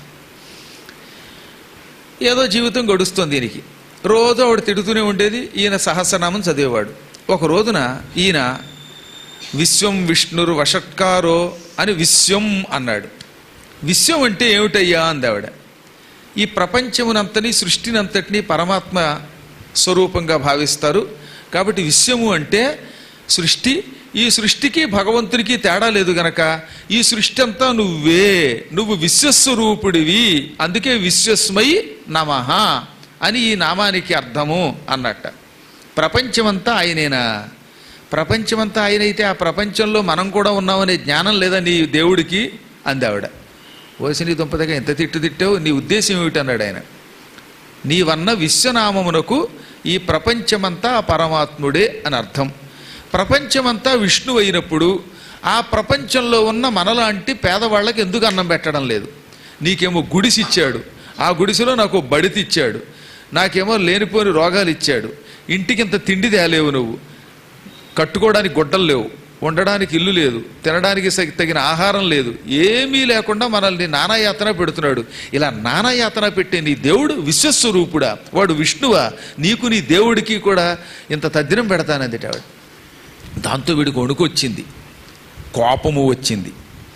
[SPEAKER 3] ఏదో జీవితం గడుస్తుంది దీనికి రోజు ఆవిడ తిడుతూనే ఉండేది ఈయన సహస్రనామం చదివేవాడు ఒక రోజున ఈయన విశ్వం విష్ణురు వషట్కారో అని విశ్వం అన్నాడు విశ్వం అంటే ఏమిటయ్యా అంది ఆవిడ ఈ ప్రపంచమునంతని సృష్టినంతటిని పరమాత్మ స్వరూపంగా భావిస్తారు కాబట్టి విశ్వము అంటే సృష్టి ఈ సృష్టికి భగవంతునికి తేడా లేదు గనక ఈ సృష్టి అంతా నువ్వే నువ్వు విశ్వస్వరూపుడివి అందుకే విశ్వస్మై నమః అని ఈ నామానికి అర్థము అన్నట్ట ప్రపంచమంతా ఆయనేనా ప్రపంచమంతా ఆయనైతే ఆ ప్రపంచంలో మనం కూడా ఉన్నామనే జ్ఞానం లేదా నీ దేవుడికి అంది ఆవిడ ఓసి నీ దుంపదగా ఎంత తిట్టు తిట్టావు నీ ఉద్దేశం ఏమిటి అన్నాడు ఆయన నీవన్న విశ్వనామమునకు ఈ ప్రపంచమంతా ఆ పరమాత్ముడే అని అర్థం ప్రపంచమంతా విష్ణువు అయినప్పుడు ఆ ప్రపంచంలో ఉన్న మనలాంటి పేదవాళ్ళకి ఎందుకు అన్నం పెట్టడం లేదు నీకేమో గుడిసిచ్చాడు ఆ గుడిసెలో నాకు ఓ బడితిచ్చాడు నాకేమో లేనిపోని రోగాలు ఇచ్చాడు ఇంటికింత తిండి తేలేవు నువ్వు కట్టుకోవడానికి గుడ్డలు లేవు ఉండడానికి ఇల్లు లేదు తినడానికి స- తగిన ఆహారం లేదు ఏమీ లేకుండా మనల్ని నానాయాతన పెడుతున్నాడు ఇలా నానాయాతన పెట్టే నీ దేవుడు విశ్వస్వరూపుడా వాడు విష్ణువా నీకు నీ దేవుడికి కూడా ఇంత తద్దినం పెడతానంది ఆవిడ దాంతో వీడికి వణుకు వచ్చింది కోపము వచ్చింది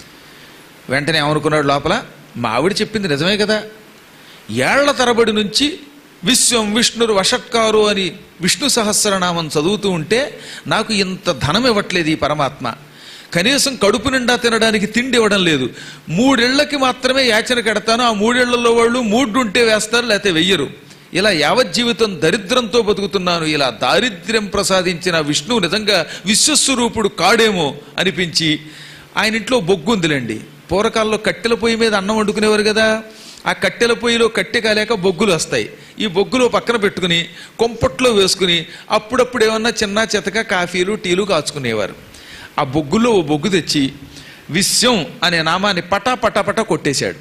[SPEAKER 3] వెంటనే ఏమనుకున్నాడు లోపల మా ఆవిడ చెప్పింది నిజమే కదా ఏళ్ల తరబడి నుంచి విశ్వం విష్ణురు వషట్కారు అని విష్ణు సహస్రనామం చదువుతూ ఉంటే నాకు ఇంత ధనం ఇవ్వట్లేదు ఈ పరమాత్మ కనీసం కడుపు నిండా తినడానికి తిండి ఇవ్వడం లేదు మూడేళ్లకి మాత్రమే యాచన కడతాను ఆ మూడేళ్లలో వాళ్ళు మూడు ఉంటే వేస్తారు లేకపోతే వెయ్యరు ఇలా యావత్ జీవితం దరిద్రంతో బతుకుతున్నాను ఇలా దారిద్ర్యం ప్రసాదించిన విష్ణువు నిజంగా విశ్వస్వరూపుడు కాడేమో అనిపించి ఆయన ఇంట్లో బొగ్గు ఉందిలేండి పూర్వకాలంలో కట్టెల పొయ్యి మీద అన్నం వండుకునేవారు కదా ఆ కట్టెల పొయ్యిలో కట్టె కాలేక బొగ్గులు వస్తాయి ఈ బొగ్గులో పక్కన పెట్టుకుని కొంపట్లో వేసుకుని అప్పుడప్పుడు ఏమన్నా చిన్న చెతక కాఫీలు టీలు కాచుకునేవారు ఆ బొగ్గులో ఓ బొగ్గు తెచ్చి విశ్వం అనే నామాన్ని పటా పటా పటా కొట్టేశాడు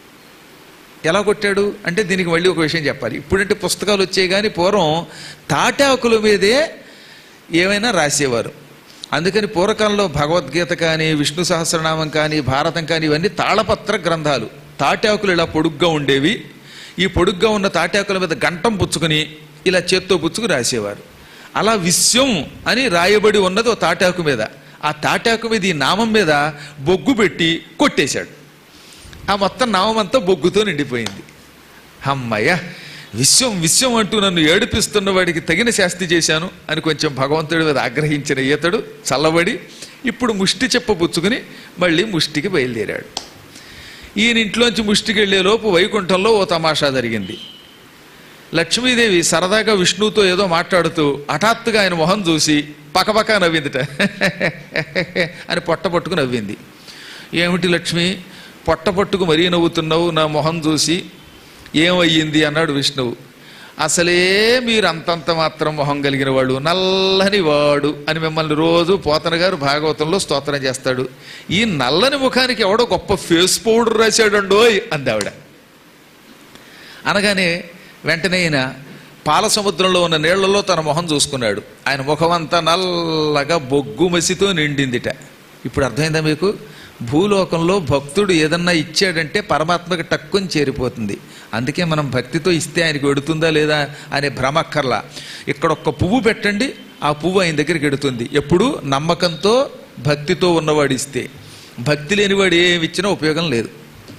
[SPEAKER 3] ఎలా కొట్టాడు అంటే దీనికి మళ్ళీ ఒక విషయం చెప్పాలి ఇప్పుడంటే పుస్తకాలు వచ్చాయి కానీ పూర్వం తాటాకుల మీదే ఏమైనా రాసేవారు అందుకని పూర్వకాలంలో భగవద్గీత కానీ విష్ణు సహస్రనామం కానీ భారతం కానీ ఇవన్నీ తాళపత్ర గ్రంథాలు తాటాకులు ఇలా పొడుగ్గా ఉండేవి ఈ పొడుగ్గా ఉన్న తాటాకుల మీద గంటం పుచ్చుకొని ఇలా చేత్తో పుచ్చుకు రాసేవారు అలా విశ్వం అని రాయబడి ఉన్నది ఓ తాటాకు మీద ఆ తాటాకు మీద ఈ నామం మీద బొగ్గు పెట్టి కొట్టేశాడు ఆ మొత్తం నామం అంతా బొగ్గుతో నిండిపోయింది అమ్మయ్య విశ్వం విశ్వం అంటూ నన్ను ఏడిపిస్తున్న వాడికి తగిన శాస్తి చేశాను అని కొంచెం భగవంతుడి మీద ఆగ్రహించిన ఈతడు చల్లబడి ఇప్పుడు ముష్టి చెప్ప పుచ్చుకుని మళ్ళీ ముష్టికి బయలుదేరాడు ఈయన ఇంట్లోంచి ముష్టికి వెళ్లే లోపు వైకుంఠంలో ఓ తమాషా జరిగింది లక్ష్మీదేవి సరదాగా విష్ణువుతో ఏదో మాట్లాడుతూ హఠాత్తుగా ఆయన మొహం చూసి పకపక నవ్విందిట అని పొట్ట పట్టుకు నవ్వింది ఏమిటి లక్ష్మి పొట్ట పట్టుకు మరీ నవ్వుతున్నావు నా మొహం చూసి ఏమయ్యింది అన్నాడు విష్ణువు అసలే మీరు అంతంత మాత్రం మొహం కలిగిన వాడు నల్లని వాడు అని మిమ్మల్ని రోజు పోతన గారు భాగవతంలో స్తోత్రం చేస్తాడు ఈ నల్లని ముఖానికి ఎవడో గొప్ప ఫేస్ పౌడర్ రాశాడండోయ్ అంది ఆవిడ అనగానే వెంటనే ఆయన పాల సముద్రంలో ఉన్న నీళ్లలో తన మొహం చూసుకున్నాడు ఆయన ముఖం అంతా నల్లగా బొగ్గు మసితో నిండిందిట ఇప్పుడు అర్థమైందా మీకు భూలోకంలో భక్తుడు ఏదన్నా ఇచ్చాడంటే పరమాత్మకి టక్కుని చేరిపోతుంది అందుకే మనం భక్తితో ఇస్తే ఆయనకి వెడుతుందా లేదా అనే భ్రమక్కర్లా ఇక్కడ ఒక్క పువ్వు పెట్టండి ఆ పువ్వు ఆయన దగ్గరికి ఎడుతుంది ఎప్పుడు నమ్మకంతో భక్తితో ఉన్నవాడు ఇస్తే భక్తి లేనివాడు ఏమి ఇచ్చినా ఉపయోగం లేదు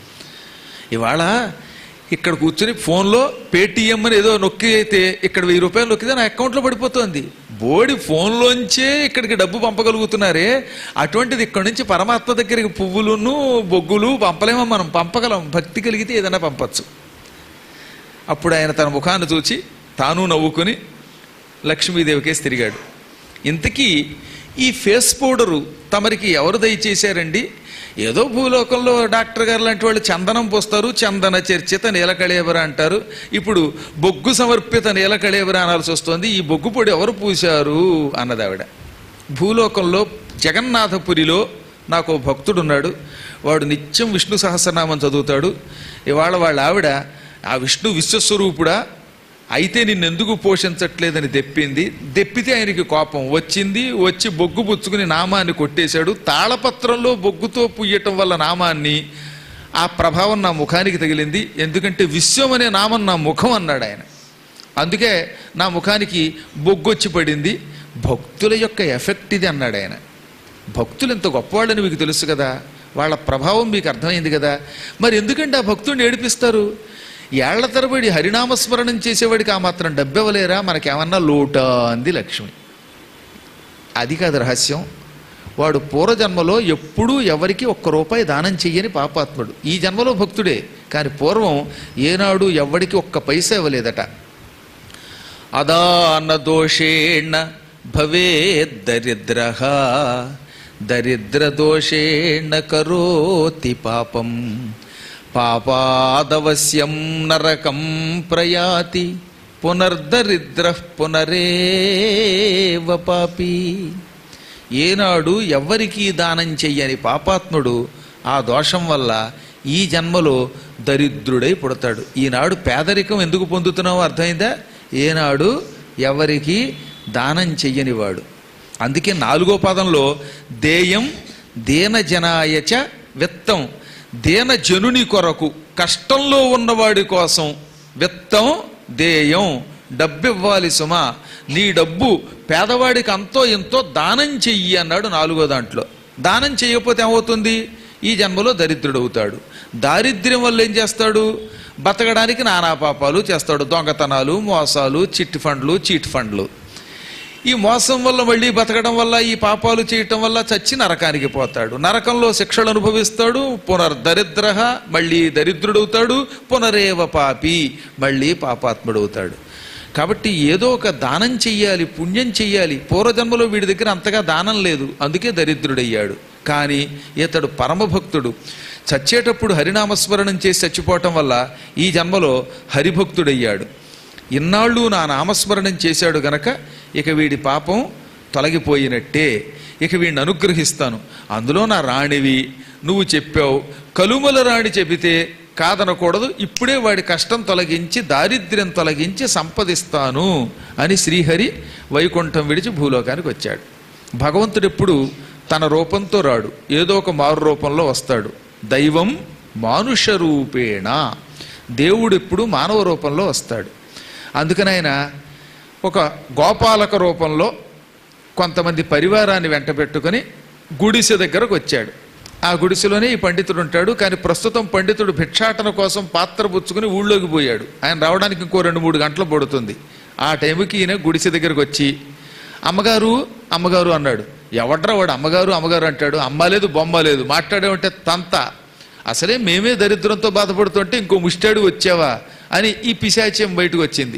[SPEAKER 3] ఇవాళ ఇక్కడ కూర్చుని ఫోన్లో పేటీఎం అని ఏదో నొక్కి అయితే ఇక్కడ వెయ్యి రూపాయలు నొక్కితే నా అకౌంట్లో పడిపోతుంది బోడి ఫోన్లోంచే ఇక్కడికి డబ్బు పంపగలుగుతున్నారే అటువంటిది ఇక్కడ నుంచి పరమాత్మ దగ్గరికి పువ్వులును బొగ్గులు పంపలేమో మనం పంపగలం భక్తి కలిగితే ఏదైనా పంపచ్చు అప్పుడు ఆయన తన ముఖాన్ని చూచి తాను నవ్వుకుని లక్ష్మీదేవికేసి తిరిగాడు ఇంతకీ ఈ ఫేస్ పౌడరు తమరికి ఎవరు దయచేశారండి ఏదో భూలోకంలో డాక్టర్ గారు లాంటి వాళ్ళు చందనం పోస్తారు చందన చర్చిత నీలకళేవర అంటారు ఇప్పుడు బొగ్గు సమర్పిత నీలకళేవర అనాల్సి వస్తుంది ఈ బొగ్గు పొడి ఎవరు పూశారు అన్నది ఆవిడ భూలోకంలో జగన్నాథపురిలో నాకు ఓ భక్తుడున్నాడు వాడు నిత్యం విష్ణు సహస్రనామం చదువుతాడు ఇవాళ వాళ్ళ ఆవిడ ఆ విష్ణు విశ్వస్వరూపుడా అయితే నిన్నెందుకు పోషించట్లేదని దెప్పింది దెప్పితే ఆయనకి కోపం వచ్చింది వచ్చి బొగ్గు పుచ్చుకుని నామాన్ని కొట్టేశాడు తాళపత్రంలో బొగ్గుతో పుయ్యటం వల్ల నామాన్ని ఆ ప్రభావం నా ముఖానికి తగిలింది ఎందుకంటే విశ్వం అనే నామం నా ముఖం అన్నాడు ఆయన అందుకే నా ముఖానికి బొగ్గొచ్చి పడింది భక్తుల యొక్క ఎఫెక్ట్ ఇది అన్నాడు ఆయన భక్తులు ఎంత గొప్పవాళ్ళని మీకు తెలుసు కదా వాళ్ళ ప్రభావం మీకు అర్థమైంది కదా మరి ఎందుకంటే ఆ భక్తుడిని ఏడిపిస్తారు ఏళ్ల తరబడి హరినామస్మరణం చేసేవాడికి ఆ మాత్రం డబ్బెవలేరా మనకేమన్నా లోటా అంది లక్ష్మి అది కాదు రహస్యం వాడు పూర్వజన్మలో ఎప్పుడూ ఎవరికి ఒక్క రూపాయి దానం చెయ్యని పాపాత్ముడు ఈ జన్మలో భక్తుడే కానీ పూర్వం ఏనాడు ఎవ్వడికి ఒక్క పైసా ఇవ్వలేదట అదాన దోషేణ భవేద్ దరిద్ర దరిద్ర దోషేణ కరోతి పాపం పాపాదవశ్యం నరకం ప్రయాతి పునర్దరిద్ర పునరేవ పాపి ఏనాడు ఎవ్వరికీ దానం చెయ్యని పాపాత్ముడు ఆ దోషం వల్ల ఈ జన్మలో దరిద్రుడై పుడతాడు ఈనాడు పేదరికం ఎందుకు పొందుతున్నావో అర్థమైందా ఏనాడు ఎవరికి దానం చెయ్యనివాడు అందుకే నాలుగో పదంలో దేయం దీనజనాయచ విత్తం దీన జనుని కొరకు కష్టంలో ఉన్నవాడి కోసం విత్తం దేయం డబ్బు ఇవ్వాలి సుమా నీ డబ్బు పేదవాడికి అంతో ఎంతో దానం చెయ్యి అన్నాడు నాలుగో దాంట్లో దానం చేయకపోతే ఏమవుతుంది ఈ జన్మలో దరిద్రుడవుతాడు దారిద్ర్యం వల్ల ఏం చేస్తాడు బతకడానికి నానా పాపాలు చేస్తాడు దొంగతనాలు మోసాలు చిట్ ఫండ్లు చీట్ ఫండ్లు ఈ మోసం వల్ల మళ్ళీ బతకడం వల్ల ఈ పాపాలు చేయటం వల్ల చచ్చి నరకానికి పోతాడు నరకంలో శిక్షలు అనుభవిస్తాడు పునర్దరిద్ర మళ్ళీ దరిద్రుడవుతాడు పునరేవ పాపి మళ్ళీ పాపాత్ముడవుతాడు కాబట్టి ఏదో ఒక దానం చెయ్యాలి పుణ్యం చెయ్యాలి పూర్వజన్మలో వీడి దగ్గర అంతగా దానం లేదు అందుకే దరిద్రుడయ్యాడు కానీ ఇతడు పరమభక్తుడు చచ్చేటప్పుడు హరినామస్మరణం చేసి చచ్చిపోవటం వల్ల ఈ జన్మలో హరిభక్తుడయ్యాడు ఇన్నాళ్ళు నా నామస్మరణం చేశాడు గనక ఇక వీడి పాపం తొలగిపోయినట్టే ఇక వీడిని అనుగ్రహిస్తాను అందులో నా రాణివి నువ్వు చెప్పావు కలుమల రాణి చెబితే కాదనకూడదు ఇప్పుడే వాడి కష్టం తొలగించి దారిద్ర్యం తొలగించి సంపదిస్తాను అని శ్రీహరి వైకుంఠం విడిచి భూలోకానికి వచ్చాడు భగవంతుడు ఎప్పుడు తన రూపంతో రాడు ఏదో ఒక మారు రూపంలో వస్తాడు దైవం మానుష రూపేణ దేవుడు ఎప్పుడు మానవ రూపంలో వస్తాడు అందుకని ఆయన ఒక గోపాలక రూపంలో కొంతమంది పరివారాన్ని వెంట పెట్టుకొని గుడిసె దగ్గరకు వచ్చాడు ఆ గుడిసెలోనే ఈ పండితుడు ఉంటాడు కానీ ప్రస్తుతం పండితుడు భిక్షాటన కోసం పాత్ర పుచ్చుకుని ఊళ్ళోకి పోయాడు ఆయన రావడానికి ఇంకో రెండు మూడు గంటలు పడుతుంది ఆ టైంకి ఈయన గుడిసె దగ్గరికి వచ్చి అమ్మగారు అమ్మగారు అన్నాడు ఎవడ్రా వాడు అమ్మగారు అమ్మగారు అంటాడు అమ్మ లేదు బొమ్మ లేదు మాట్లాడేమంటే తంత అసలే మేమే దరిద్రంతో బాధపడుతుంటే ఇంకో ముష్టాడు వచ్చావా అని ఈ పిశాచ్యం బయటకు వచ్చింది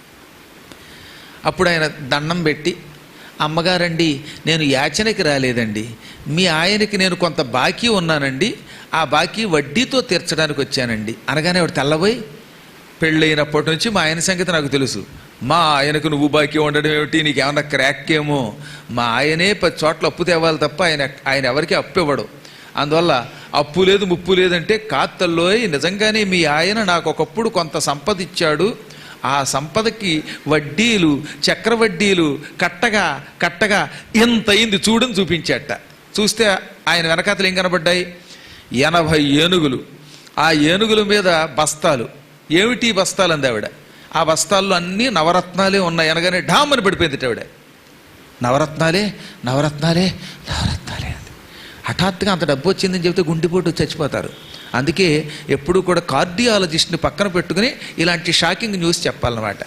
[SPEAKER 3] అప్పుడు ఆయన దండం పెట్టి అమ్మగారండి నేను యాచనకి రాలేదండి మీ ఆయనకి నేను కొంత బాకీ ఉన్నానండి ఆ బాకీ వడ్డీతో తీర్చడానికి వచ్చానండి అనగానే ఆవిడ తెల్లబోయి పెళ్ళైనప్పటి నుంచి మా ఆయన సంగతి నాకు తెలుసు మా ఆయనకు నువ్వు బాకీ ఉండడం ఏమిటి నీకేమన్నా క్రాక్ ఏమో మా ఆయనే పది చోట్ల అప్పు తేవాలి తప్ప ఆయన ఆయన ఎవరికి అప్పు ఇవ్వడు అందువల్ల అప్పు లేదు ముప్పు లేదంటే కాత్తల్లో నిజంగానే మీ ఆయన నాకు ఒకప్పుడు కొంత సంపద ఇచ్చాడు ఆ సంపదకి వడ్డీలు చక్రవడ్డీలు కట్టగా కట్టగా ఎంత అయింది చూడని చూపించాట చూస్తే ఆయన వెనకాతలు ఏం కనబడ్డాయి ఎనభై ఏనుగులు ఆ ఏనుగుల మీద బస్తాలు ఏమిటి ఈ బస్తాలు అంది ఆవిడ ఆ బస్తాల్లో అన్నీ నవరత్నాలే ఉన్నాయి అనగానే ఢామ్ అని పడిపోయింది ఆవిడ నవరత్నాలే నవరత్నాలే నవరత్నాలే అంది హఠాత్తుగా అంత డబ్బు వచ్చిందని చెబితే గుండెపోటు వచ్చి చచ్చిపోతారు అందుకే ఎప్పుడూ కూడా కార్డియాలజిస్ట్ని పక్కన పెట్టుకుని ఇలాంటి షాకింగ్ న్యూస్ చెప్పాలన్నమాట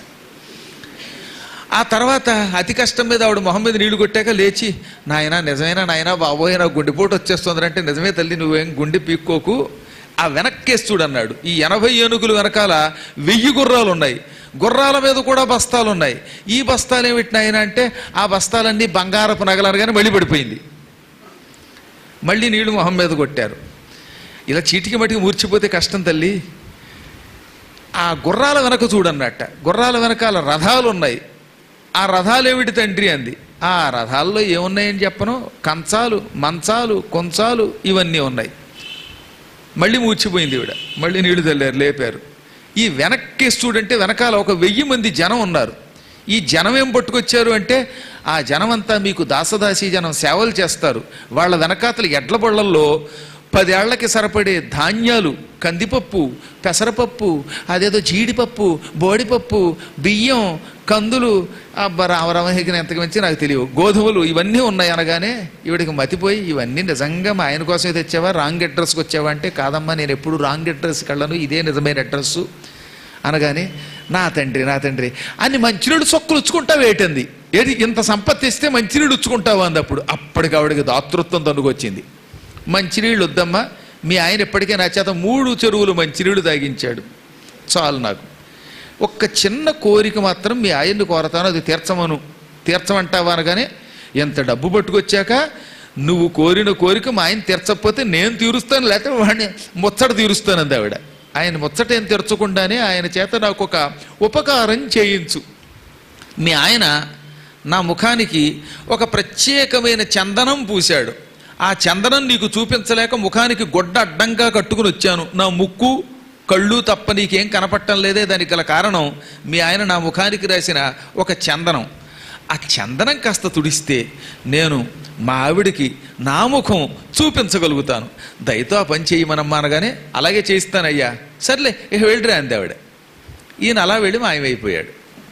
[SPEAKER 3] ఆ తర్వాత అతి కష్టం మీద ఆవిడ మొహం మీద నీళ్లు కొట్టాక లేచి నాయనా నిజమేనా నాయనా బాబోయ్ నాకు గుండెపోటు వచ్చేస్తుంది అంటే నిజమే తల్లి నువ్వేం గుండె పీక్కోకు ఆ వెనక్కేసి చూడన్నాడు ఈ ఎనభై ఏనుగులు వెనకాల వెయ్యి గుర్రాలు ఉన్నాయి గుర్రాల మీద కూడా బస్తాలు ఉన్నాయి ఈ బస్తాలు ఏమిటి నాయన అంటే ఆ బస్తాలన్నీ బంగారపు నగలనగానే మళ్ళీ పడిపోయింది మళ్ళీ నీళ్లు మొహం మీద కొట్టారు ఇలా చీటికి మటికి మూర్చిపోతే కష్టం తల్లి ఆ గుర్రాల వెనక చూడన్నట్ట గుర్రాల వెనకాల రథాలు ఉన్నాయి ఆ రథాలు ఏమిటి తండ్రి అంది ఆ రథాల్లో ఏమున్నాయని చెప్పను కంచాలు మంచాలు కొంచాలు ఇవన్నీ ఉన్నాయి మళ్ళీ మూర్చిపోయింది ఈవిడ మళ్ళీ నీళ్లు తల్లారు లేపారు ఈ వెనక్కి చూడంటే వెనకాల ఒక వెయ్యి మంది జనం ఉన్నారు ఈ జనం ఏం పట్టుకొచ్చారు అంటే ఆ జనమంతా మీకు దాసదాసీ జనం సేవలు చేస్తారు వాళ్ళ వెనకాతల ఎడ్ల బళ్ళల్లో పదేళ్లకి సరిపడే ధాన్యాలు కందిపప్పు పెసరపప్పు అదేదో జీడిపప్పు బోడిపప్పు బియ్యం కందులు రామరామహిగిన ఎంతకు మించి నాకు తెలియవు గోధుమలు ఇవన్నీ ఉన్నాయి అనగానే ఈవిడికి మతిపోయి ఇవన్నీ నిజంగా మా ఆయన కోసమే తెచ్చావా రాంగ్ అడ్రస్కి వచ్చావా అంటే కాదమ్మా నేను ఎప్పుడు రాంగ్ అడ్రస్కి వెళ్ళను ఇదే నిజమైన అడ్రస్సు అనగానే నా తండ్రి నా తండ్రి అన్ని మంచినీడు సొక్కులు ఉచ్చుకుంటా వేటంది ఏది ఇంత సంపత్తి ఇస్తే మంచినీడు ఉచ్చుకుంటావా అంది అప్పుడు అప్పటికి ఆవిడకి దాతృత్వం తనుకొచ్చింది మంచినీళ్ళు వద్దమ్మా మీ ఆయన ఇప్పటికే నా చేత మూడు చెరువులు మంచినీళ్ళు తాగించాడు చాలు నాకు ఒక్క చిన్న కోరిక మాత్రం మీ ఆయన్ని కోరతాను అది తీర్చమను తీర్చమంటావా అనగానే ఎంత డబ్బు పట్టుకొచ్చాక నువ్వు కోరిన కోరిక మా ఆయన తీర్చకపోతే నేను తీరుస్తాను లేకపోతే వాడిని ముచ్చట తీరుస్తాను అంది ఆవిడ ఆయన ముచ్చట ఏం తీర్చకుండానే ఆయన చేత నాకు ఒక ఉపకారం చేయించు మీ ఆయన నా ముఖానికి ఒక ప్రత్యేకమైన చందనం పూశాడు ఆ చందనం నీకు చూపించలేక ముఖానికి గొడ్డ అడ్డంగా కట్టుకుని వచ్చాను నా ముక్కు కళ్ళు తప్ప నీకేం కనపట్టం లేదే దానికి గల కారణం మీ ఆయన నా ముఖానికి రాసిన ఒక చందనం ఆ చందనం కాస్త తుడిస్తే నేను మా ఆవిడికి నా ముఖం చూపించగలుగుతాను దయతో ఆ పని చేయమనమ్మా అనగానే అలాగే చేయిస్తానయ్యా సర్లే ఇక వెళ్ళిరా అంది ఆవిడ ఈయన అలా వెళ్ళి మాయమైపోయాడు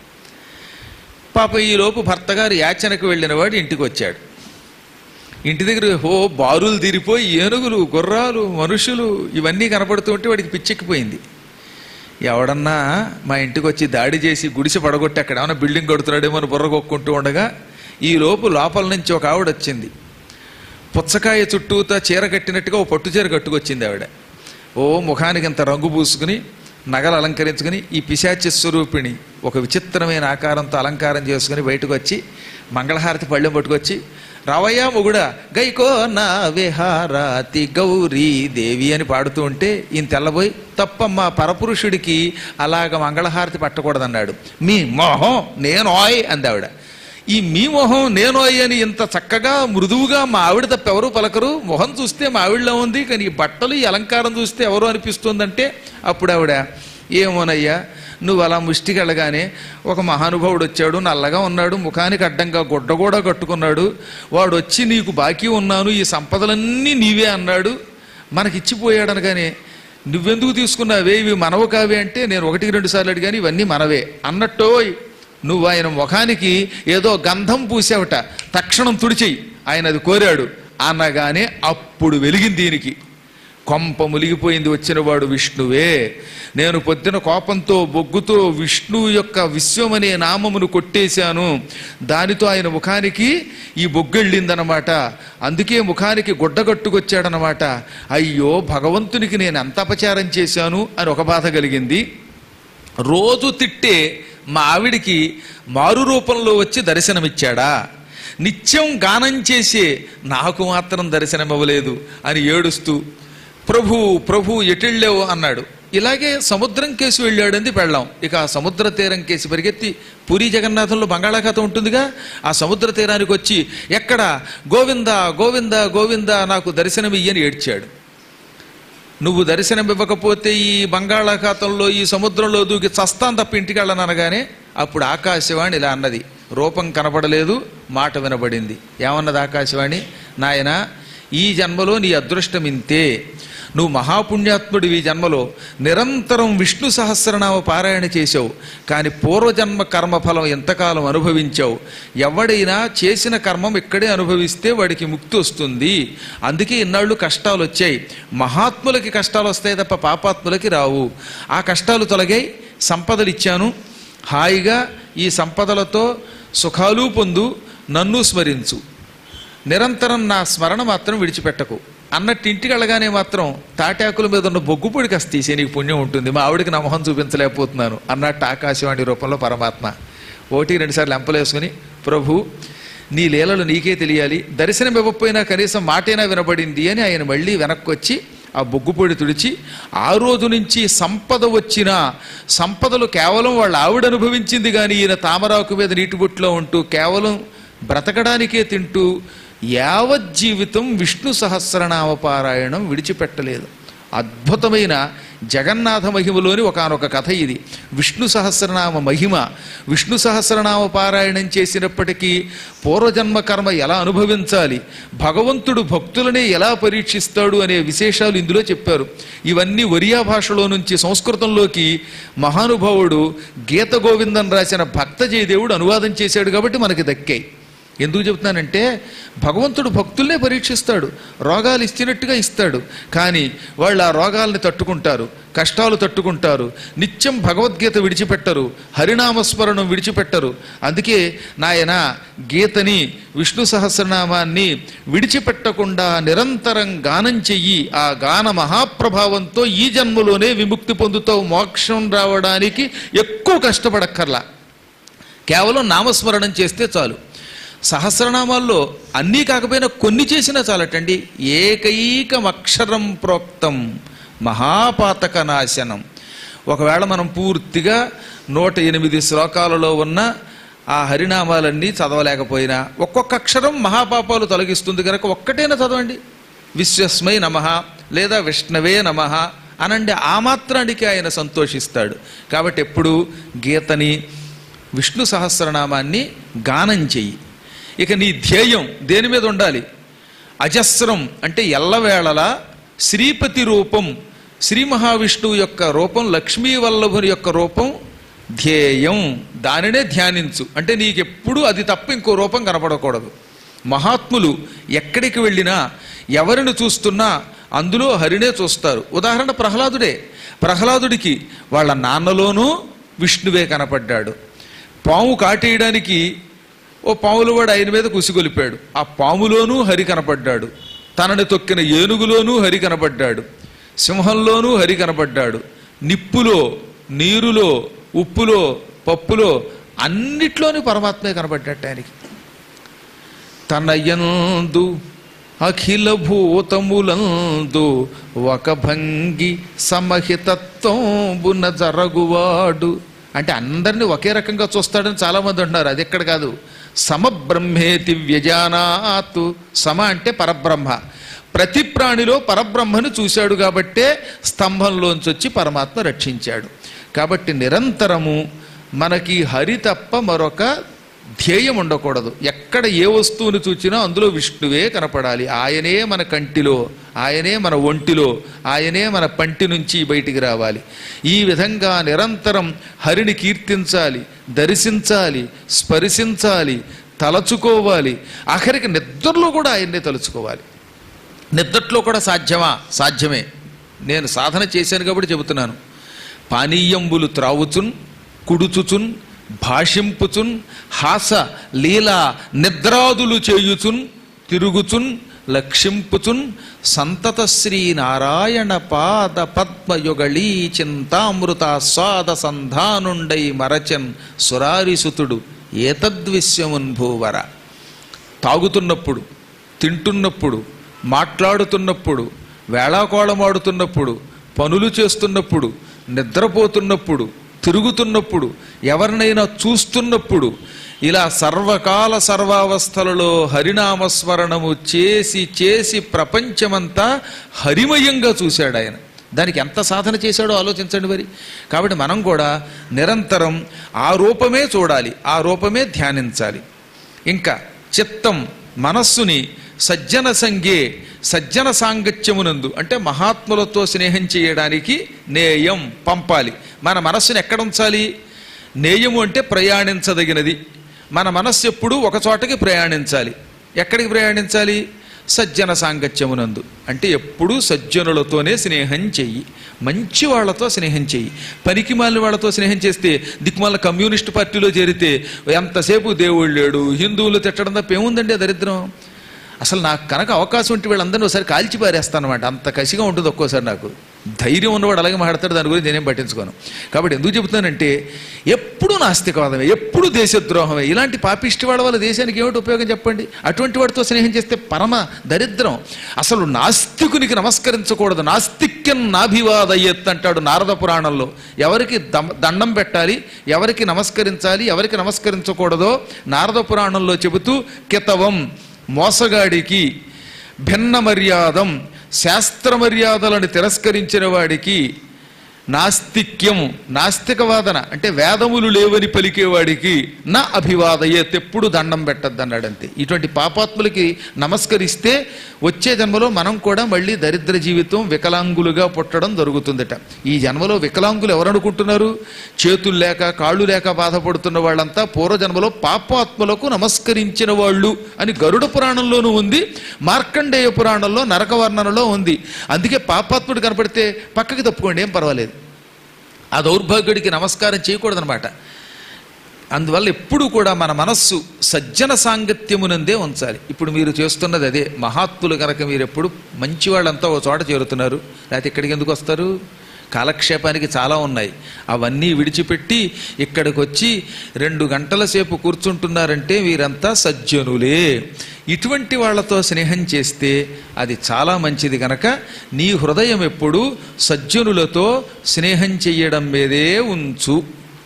[SPEAKER 3] పాప ఈలోపు భర్త గారు యాచనకు వెళ్ళిన వాడు ఇంటికి వచ్చాడు ఇంటి దగ్గర హో బారులు తీరిపోయి ఏనుగులు గుర్రాలు మనుషులు ఇవన్నీ కనపడుతుంటే వాడికి పిచ్చెక్కిపోయింది ఎవడన్నా మా ఇంటికి వచ్చి దాడి చేసి గుడిసె పడగొట్టి అక్కడ ఏమైనా బిల్డింగ్ కడుతున్నాడేమో అని బుర్ర కొక్కుంటూ ఉండగా ఈ లోపు లోపల నుంచి ఒక ఆవిడ వచ్చింది పుచ్చకాయ చుట్టూతా చీర కట్టినట్టుగా ఓ పట్టు చీర కట్టుకొచ్చింది ఆవిడ ఓ ముఖానికి ఇంత రంగు పూసుకుని నగలు అలంకరించుకుని ఈ పిశాచ స్వరూపిణి ఒక విచిత్రమైన ఆకారంతో అలంకారం చేసుకుని బయటకు వచ్చి మంగళహారతి పళ్ళెం పట్టుకొచ్చి రావయ్యా మొగుడా గైకో నా విహారాతి గౌరీ దేవి అని పాడుతూ ఉంటే ఈయన తెల్లబోయి తప్పమ్మా పరపురుషుడికి అలాగ మంగళహారతి పట్టకూడదన్నాడు మీ మొహం నేను ఓయ్ అంది ఆవిడ ఈ మీ మొహం నేను అని ఇంత చక్కగా మృదువుగా మా ఆవిడ తప్ప ఎవరు పలకరు మొహం చూస్తే మా ఆవిడలో ఉంది కానీ ఈ బట్టలు ఈ అలంకారం చూస్తే ఎవరు అనిపిస్తుందంటే అప్పుడు ఆవిడ ఏమోనయ్యా నువ్వు అలా ముష్టికి వెళ్ళగానే ఒక మహానుభావుడు వచ్చాడు నల్లగా ఉన్నాడు ముఖానికి అడ్డంగా గుడ్డ కూడా కట్టుకున్నాడు వాడు వచ్చి నీకు బాకీ ఉన్నాను ఈ సంపదలన్నీ నీవే అన్నాడు మనకిచ్చిపోయాడు అనగానే నువ్వెందుకు తీసుకున్నావే ఇవి మనవు కావే అంటే నేను ఒకటికి రెండు సార్లు అడిగాను ఇవన్నీ మనవే అన్నట్టోయ్ నువ్వు ఆయన ముఖానికి ఏదో గంధం పూసావట తక్షణం తుడిచేయి ఆయన అది కోరాడు అనగానే అప్పుడు వెలిగింది దీనికి కొంప ములిగిపోయింది వచ్చినవాడు విష్ణువే నేను పొద్దున కోపంతో బొగ్గుతో విష్ణువు యొక్క విశ్వం అనే నామమును కొట్టేశాను దానితో ఆయన ముఖానికి ఈ బొగ్గెళ్ళిందనమాట అందుకే ముఖానికి గుడ్డగట్టుకొచ్చాడనమాట అయ్యో భగవంతునికి నేను ఎంత అపచారం చేశాను అని ఒక బాధ కలిగింది రోజు తిట్టే మా ఆవిడికి మారు రూపంలో వచ్చి దర్శనమిచ్చాడా నిత్యం గానం చేసే నాకు మాత్రం దర్శనమివ్వలేదు అని ఏడుస్తూ ప్రభు ప్రభు ఎటెళ్ళావు అన్నాడు ఇలాగే సముద్రం కేసు వెళ్ళాడంది పెళ్ళాం ఇక ఆ సముద్ర తీరం కేసి పరిగెత్తి పూరి జగన్నాథంలో బంగాళాఖాతం ఉంటుందిగా ఆ సముద్ర తీరానికి వచ్చి ఎక్కడ గోవింద గోవింద గోవింద నాకు దర్శనమియ్యని ఏడ్చాడు నువ్వు దర్శనం ఇవ్వకపోతే ఈ బంగాళాఖాతంలో ఈ సముద్రంలో దూకి చస్తాన్ తప్ప ఇంటికి వెళ్ళను అనగానే అప్పుడు ఆకాశవాణి ఇలా అన్నది రూపం కనపడలేదు మాట వినబడింది ఏమన్నది ఆకాశవాణి నాయన ఈ జన్మలో నీ అదృష్టం ఇంతే నువ్వు మహాపుణ్యాత్ముడివి ఈ జన్మలో నిరంతరం విష్ణు సహస్రనామ పారాయణ చేశావు కానీ పూర్వజన్మ కర్మఫలం ఎంతకాలం అనుభవించావు ఎవడైనా చేసిన కర్మం ఇక్కడే అనుభవిస్తే వాడికి ముక్తి వస్తుంది అందుకే ఇన్నాళ్ళు కష్టాలు వచ్చాయి మహాత్ములకి కష్టాలు వస్తాయి తప్ప పాపాత్ములకి రావు ఆ కష్టాలు తొలగాయి సంపదలు ఇచ్చాను హాయిగా ఈ సంపదలతో సుఖాలు పొందు నన్ను స్మరించు నిరంతరం నా స్మరణ మాత్రం విడిచిపెట్టకు అన్నట్టు ఇంటికి వెళ్ళగానే మాత్రం తాటాకుల మీద ఉన్న బొగ్గు పొడి కాస్త తీసే నీకు పుణ్యం ఉంటుంది మా ఆవిడకి నా మొహం చూపించలేకపోతున్నాను అన్నట్టు ఆకాశవాణి రూపంలో పరమాత్మ ఒకటి రెండుసార్లు ఎంపలేసుకుని ప్రభు నీ లీలలు నీకే తెలియాలి దర్శనం ఇవ్వకపోయినా కనీసం మాటైనా వినబడింది అని ఆయన మళ్ళీ వెనక్కి వచ్చి ఆ బొగ్గుపొడి తుడిచి ఆ రోజు నుంచి సంపద వచ్చినా సంపదలు కేవలం వాళ్ళ ఆవిడ అనుభవించింది కానీ ఈయన తామరాకు మీద నీటి బుట్లో ఉంటూ కేవలం బ్రతకడానికే తింటూ యావజ్జీవితం విష్ణు సహస్రనామ పారాయణం విడిచిపెట్టలేదు అద్భుతమైన జగన్నాథ మహిమలోని ఒకానొక కథ ఇది విష్ణు సహస్రనామ మహిమ విష్ణు సహస్రనామ పారాయణం చేసినప్పటికీ పూర్వజన్మ కర్మ ఎలా అనుభవించాలి భగవంతుడు భక్తులనే ఎలా పరీక్షిస్తాడు అనే విశేషాలు ఇందులో చెప్పారు ఇవన్నీ ఒరియా భాషలో నుంచి సంస్కృతంలోకి మహానుభావుడు గీత గోవిందం రాసిన భక్త జయదేవుడు అనువాదం చేశాడు కాబట్టి మనకి దక్కాయి ఎందుకు చెబుతున్నానంటే భగవంతుడు భక్తుల్నే పరీక్షిస్తాడు రోగాలు ఇచ్చినట్టుగా ఇస్తాడు కానీ వాళ్ళు ఆ రోగాల్ని తట్టుకుంటారు కష్టాలు తట్టుకుంటారు నిత్యం భగవద్గీత విడిచిపెట్టరు హరినామస్మరణం విడిచిపెట్టరు అందుకే నాయన గీతని విష్ణు సహస్రనామాన్ని విడిచిపెట్టకుండా నిరంతరం గానం చెయ్యి ఆ గాన మహాప్రభావంతో ఈ జన్మలోనే విముక్తి పొందుతావు మోక్షం రావడానికి ఎక్కువ కష్టపడక్కర్లా కేవలం నామస్మరణం చేస్తే చాలు సహస్రనామాల్లో అన్నీ కాకపోయినా కొన్ని చేసినా చాలటండి ఏకైకం అక్షరం ప్రోక్తం మహాపాతక నాశనం ఒకవేళ మనం పూర్తిగా నూట ఎనిమిది శ్లోకాలలో ఉన్న ఆ హరినామాలన్నీ చదవలేకపోయినా ఒక్కొక్క అక్షరం మహాపాపాలు తొలగిస్తుంది కనుక ఒక్కటైనా చదవండి విశ్వస్మై నమ లేదా విష్ణవే నమ అనండి ఆ మాత్రానికి ఆయన సంతోషిస్తాడు కాబట్టి ఎప్పుడు గీతని విష్ణు సహస్రనామాన్ని గానం చెయ్యి ఇక నీ ధ్యేయం దేని మీద ఉండాలి అజస్రం అంటే ఎల్లవేళలా శ్రీపతి రూపం శ్రీ మహావిష్ణువు యొక్క రూపం లక్ష్మీ వల్లభుని యొక్క రూపం ధ్యేయం దానినే ధ్యానించు అంటే నీకెప్పుడు అది తప్ప ఇంకో రూపం కనపడకూడదు మహాత్ములు ఎక్కడికి వెళ్ళినా ఎవరిని చూస్తున్నా అందులో హరినే చూస్తారు ఉదాహరణ ప్రహ్లాదుడే ప్రహ్లాదుడికి వాళ్ళ నాన్నలోనూ విష్ణువే కనపడ్డాడు పాము కాటేయడానికి ఓ పాములవాడు ఆయన మీద కుసిగొలిపాడు ఆ పాములోనూ హరి కనపడ్డాడు తనని తొక్కిన ఏనుగులోనూ హరి కనపడ్డాడు సింహంలోనూ హరి కనపడ్డాడు నిప్పులో నీరులో ఉప్పులో పప్పులో అన్నిట్లోనూ పరమాత్మే కనపడ్డట్టు ఆయనకి తనయందు అఖిల భూతములందు ఒక భంగి సమహితత్వంబున జరగువాడు అంటే అందరినీ ఒకే రకంగా చూస్తాడని చాలామంది అంటున్నారు అది ఎక్కడ కాదు సమబ్రహ్మేతి వ్యజానాత్ సమ అంటే పరబ్రహ్మ ప్రతి ప్రాణిలో పరబ్రహ్మను చూశాడు కాబట్టే స్తంభంలోంచి వచ్చి పరమాత్మ రక్షించాడు కాబట్టి నిరంతరము మనకి హరి తప్ప మరొక ధ్యేయం ఉండకూడదు ఎక్కడ ఏ వస్తువుని చూచినా అందులో విష్ణువే కనపడాలి ఆయనే మన కంటిలో ఆయనే మన ఒంటిలో ఆయనే మన పంటి నుంచి బయటికి రావాలి ఈ విధంగా నిరంతరం హరిని కీర్తించాలి దర్శించాలి స్పర్శించాలి తలచుకోవాలి ఆఖరికి నిద్రలో కూడా ఆయన్నే తలుచుకోవాలి నిద్రలో కూడా సాధ్యమా సాధ్యమే నేను సాధన చేశాను కాబట్టి చెబుతున్నాను పానీయంబులు త్రావుచున్ కుడుచుచున్ భాషింపుచున్ హాస లీలా నిద్రాదులు చేయుచున్ తిరుగుచున్ లక్షింపుచున్ సంతత శ్రీ నారాయణ పాద పద్మయుగళీ చింతామృత స్వాద సంధానుండై మరచన్ సురారిసుతుడు ఏతద్విశ్యమున్ భూవర తాగుతున్నప్పుడు తింటున్నప్పుడు మాట్లాడుతున్నప్పుడు వేళాకోళమాడుతున్నప్పుడు పనులు చేస్తున్నప్పుడు నిద్రపోతున్నప్పుడు తిరుగుతున్నప్పుడు ఎవరినైనా చూస్తున్నప్పుడు ఇలా సర్వకాల సర్వావస్థలలో హరినామస్మరణము చేసి చేసి ప్రపంచమంతా హరిమయంగా చూశాడు ఆయన దానికి ఎంత సాధన చేశాడో ఆలోచించండి మరి కాబట్టి మనం కూడా నిరంతరం ఆ రూపమే చూడాలి ఆ రూపమే ధ్యానించాలి ఇంకా చిత్తం మనస్సుని సజ్జన సంగే సజ్జన సాంగత్యమునందు అంటే మహాత్ములతో స్నేహం చేయడానికి నేయం పంపాలి మన మనస్సుని ఎక్కడ ఉంచాలి నేయము అంటే ప్రయాణించదగినది మన మనస్సు ఎప్పుడూ ఒక చోటకి ప్రయాణించాలి ఎక్కడికి ప్రయాణించాలి సజ్జన సాంగత్యమునందు అంటే ఎప్పుడూ సజ్జనులతోనే స్నేహం చెయ్యి మంచి వాళ్ళతో స్నేహం చెయ్యి పనికి మాలిన వాళ్ళతో స్నేహం చేస్తే దిక్కుమాల కమ్యూనిస్ట్ పార్టీలో చేరితే ఎంతసేపు దేవుడు లేడు హిందువులు తిట్టడం తప్ప ఏముందండి ఆ దరిద్రం అసలు నాకు కనుక అవకాశం ఉంటే వీళ్ళందరినీ ఒకసారి కాల్చి పారేస్తాను అనమాట అంత కసిగా ఉంటుంది ఒక్కోసారి నాకు ధైర్యం ఉన్నవాడు అలాగే మాట్లాడతాడు దాని గురించి నేనేం పట్టించుకోను కాబట్టి ఎందుకు చెబుతానంటే ఎప్పుడు నాస్తికవాదమే ఎప్పుడు దేశద్రోహమే ఇలాంటి పాపిష్టి వాళ్ళ వల్ల దేశానికి ఏమిటి ఉపయోగం చెప్పండి అటువంటి వాడితో స్నేహం చేస్తే పరమ దరిద్రం అసలు నాస్తికునికి నమస్కరించకూడదు నాస్తిక్యం నాభివాదయ్యత్ అంటాడు నారద పురాణంలో ఎవరికి దం- దండం పెట్టాలి ఎవరికి నమస్కరించాలి ఎవరికి నమస్కరించకూడదో నారద పురాణంలో చెబుతూ కితవం మోసగాడికి భిన్న మర్యాదం శాస్త్ర మర్యాదలను తిరస్కరించిన వాడికి నాస్తిక్యం నాస్తికవాదన అంటే వేదములు లేవని పలికేవాడికి నా అభివాదయ్యేత్ ఎప్పుడు దండం పెట్టద్దన్నాడంతే ఇటువంటి పాపాత్ములకి నమస్కరిస్తే వచ్చే జన్మలో మనం కూడా మళ్ళీ దరిద్ర జీవితం వికలాంగులుగా పుట్టడం జరుగుతుందట ఈ జన్మలో వికలాంగులు ఎవరు అనుకుంటున్నారు చేతులు లేక కాళ్ళు లేక బాధపడుతున్న వాళ్ళంతా పూర్వజన్మలో పాపాత్ములకు నమస్కరించిన వాళ్ళు అని గరుడ పురాణంలోనూ ఉంది మార్కండేయ పురాణంలో నరక వర్ణనలో ఉంది అందుకే పాపాత్ముడు కనపడితే పక్కకి తప్పుకోండి ఏం పర్వాలేదు ఆ దౌర్భాగ్యుడికి నమస్కారం చేయకూడదనమాట అందువల్ల ఎప్పుడు కూడా మన మనస్సు సజ్జన సాంగత్యమునందే ఉంచాలి ఇప్పుడు మీరు చేస్తున్నది అదే మహాత్ములు కనుక మీరు ఎప్పుడు మంచి వాళ్ళంతా ఓ చోట చేరుతున్నారు లేకపోతే ఇక్కడికి ఎందుకు వస్తారు కాలక్షేపానికి చాలా ఉన్నాయి అవన్నీ విడిచిపెట్టి ఇక్కడికి వచ్చి రెండు గంటల సేపు కూర్చుంటున్నారంటే వీరంతా సజ్జనులే ఇటువంటి వాళ్ళతో స్నేహం చేస్తే అది చాలా మంచిది కనుక నీ హృదయం ఎప్పుడు సజ్జనులతో స్నేహం చెయ్యడం మీదే ఉంచు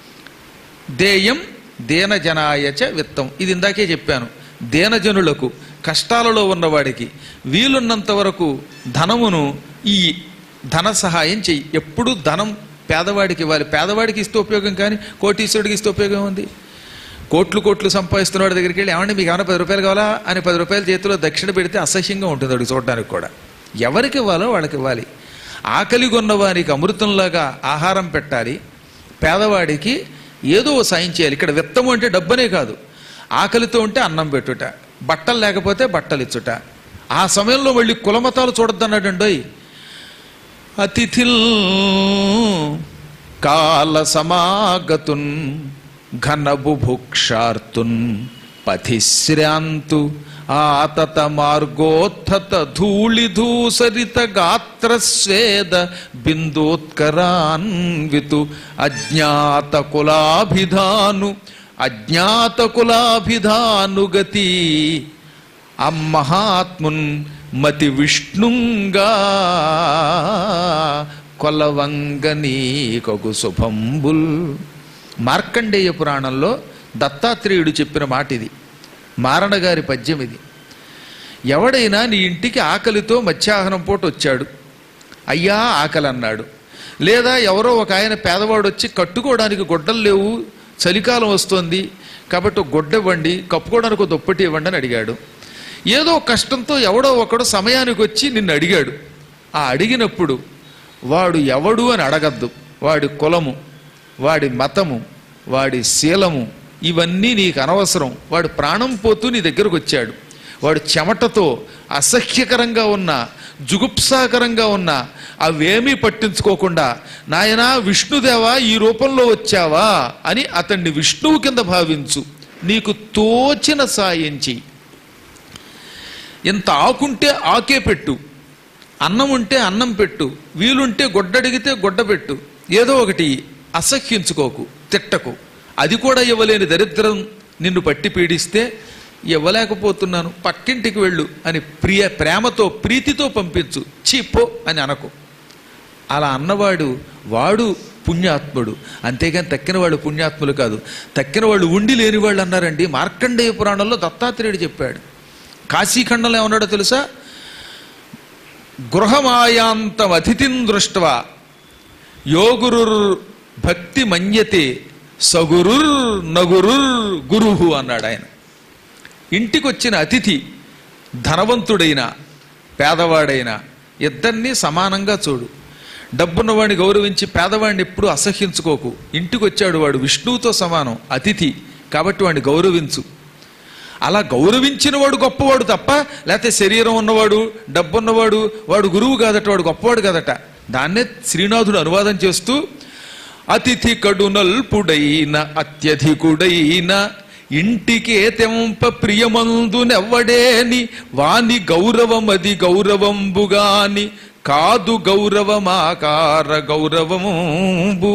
[SPEAKER 3] దేయం దేనజనాయచ విత్తం ఇది ఇందాకే చెప్పాను దేనజనులకు కష్టాలలో ఉన్నవాడికి వీలున్నంత వరకు ధనమును ఈ ధన సహాయం చెయ్యి ఎప్పుడు ధనం పేదవాడికి ఇవ్వాలి పేదవాడికి ఇస్తే ఉపయోగం కానీ కోటీశ్వరుడికి ఇస్తే ఉపయోగం ఉంది కోట్లు కోట్లు సంపాదిస్తున్న వాడి దగ్గరికి వెళ్ళి ఏమంటే మీకు ఏమైనా పది రూపాయలు కావాలా అని పది రూపాయల చేతిలో దక్షిణ పెడితే అసహ్యంగా ఉంటుంది వాడికి చూడడానికి కూడా ఎవరికి ఇవ్వాలో వాళ్ళకి ఇవ్వాలి ఆకలి కొన్న వారికి అమృతంలాగా ఆహారం పెట్టాలి పేదవాడికి ఏదో ఓ సాయం చేయాలి ఇక్కడ విత్తము అంటే డబ్బనే కాదు ఆకలితో ఉంటే అన్నం పెట్టుట బట్టలు లేకపోతే బట్టలు ఇచ్చుట ఆ సమయంలో మళ్ళీ కులమతాలు చూడొద్దన్నాడండోయ్ అతిథిల్ కాల సమాగతున్ ఘన బుభుక్షార్తున్ పథిశ్రాంతు ఆతత మార్గోత్థత ధూళిధూసరిత గాత్రస్వేద బిందోత్కరాన్వితు అజ్ఞాత కులాభిధాను అజ్ఞాత కులాభిధానుగతి అమ్మహాత్మున్ మతి విష్ణుంగా కొలవంగనీకొగు శుభంబుల్ మార్కండేయ పురాణంలో దత్తాత్రేయుడు చెప్పిన మాట ఇది మారణగారి పద్యం ఇది ఎవడైనా నీ ఇంటికి ఆకలితో మధ్యాహ్నం పూట వచ్చాడు అయ్యా ఆకలి అన్నాడు లేదా ఎవరో ఒక ఆయన పేదవాడు వచ్చి కట్టుకోవడానికి గొడ్డలు లేవు చలికాలం వస్తోంది కాబట్టి ఒక గొడ్డ ఇవ్వండి కప్పుకోవడానికి ఒక దుప్పటి ఇవ్వండి అని అడిగాడు ఏదో కష్టంతో ఎవడో ఒకడు సమయానికి వచ్చి నిన్ను అడిగాడు ఆ అడిగినప్పుడు వాడు ఎవడు అని అడగద్దు వాడి కులము వాడి మతము వాడి శీలము ఇవన్నీ నీకు అనవసరం వాడు ప్రాణం పోతూ నీ దగ్గరకు వచ్చాడు వాడు చెమటతో అసహ్యకరంగా ఉన్న జుగుప్సాకరంగా ఉన్న అవేమీ పట్టించుకోకుండా నాయనా విష్ణుదేవా ఈ రూపంలో వచ్చావా అని అతన్ని విష్ణువు కింద భావించు నీకు తోచిన సాయం చెయ్యి ఇంత ఆకుంటే ఆకే పెట్టు అన్నం ఉంటే అన్నం పెట్టు వీలుంటే గొడ్డడిగితే గొడ్డ పెట్టు ఏదో ఒకటి అసహ్యించుకోకు తిట్టకు అది కూడా ఇవ్వలేని దరిద్రం నిన్ను పట్టి పీడిస్తే ఇవ్వలేకపోతున్నాను పక్కింటికి వెళ్ళు అని ప్రియ ప్రేమతో ప్రీతితో పంపించు చీపో అని అనకు అలా అన్నవాడు వాడు పుణ్యాత్ముడు అంతేగాని తక్కిన వాళ్ళు పుణ్యాత్ములు కాదు తక్కిన వాళ్ళు ఉండి లేని వాళ్ళు అన్నారండి మార్కండేయ పురాణంలో దత్తాత్రేయుడు చెప్పాడు కాశీఖండంలో ఏమన్నాడో తెలుసా గృహమాయాంతం అతిథిం దృష్ట్వా యోగురుర్ భక్తి మన్యతే సగురుర్ నగురుర్ గురుహు అన్నాడు ఆయన ఇంటికి వచ్చిన అతిథి ధనవంతుడైన పేదవాడైన ఇద్దరినీ సమానంగా చూడు డబ్బున్నవాడిని గౌరవించి పేదవాడిని ఎప్పుడు అసహ్యించుకోకు ఇంటికి వచ్చాడు వాడు విష్ణువుతో సమానం అతిథి కాబట్టి వాడిని గౌరవించు అలా గౌరవించిన వాడు గొప్పవాడు తప్ప లేకపోతే శరీరం ఉన్నవాడు డబ్బున్నవాడు వాడు గురువు కాదట వాడు గొప్పవాడు కాదట దాన్నే శ్రీనాథుడు అనువాదం చేస్తూ అతిథి కడునల్పుడైన అత్యధికుడైన ఇంటికే తెంప ప్రియమందునెవ్వడేని వాని గౌరవమది గౌరవంబుగాని కాదు గౌరవమాకార గౌరవముంబు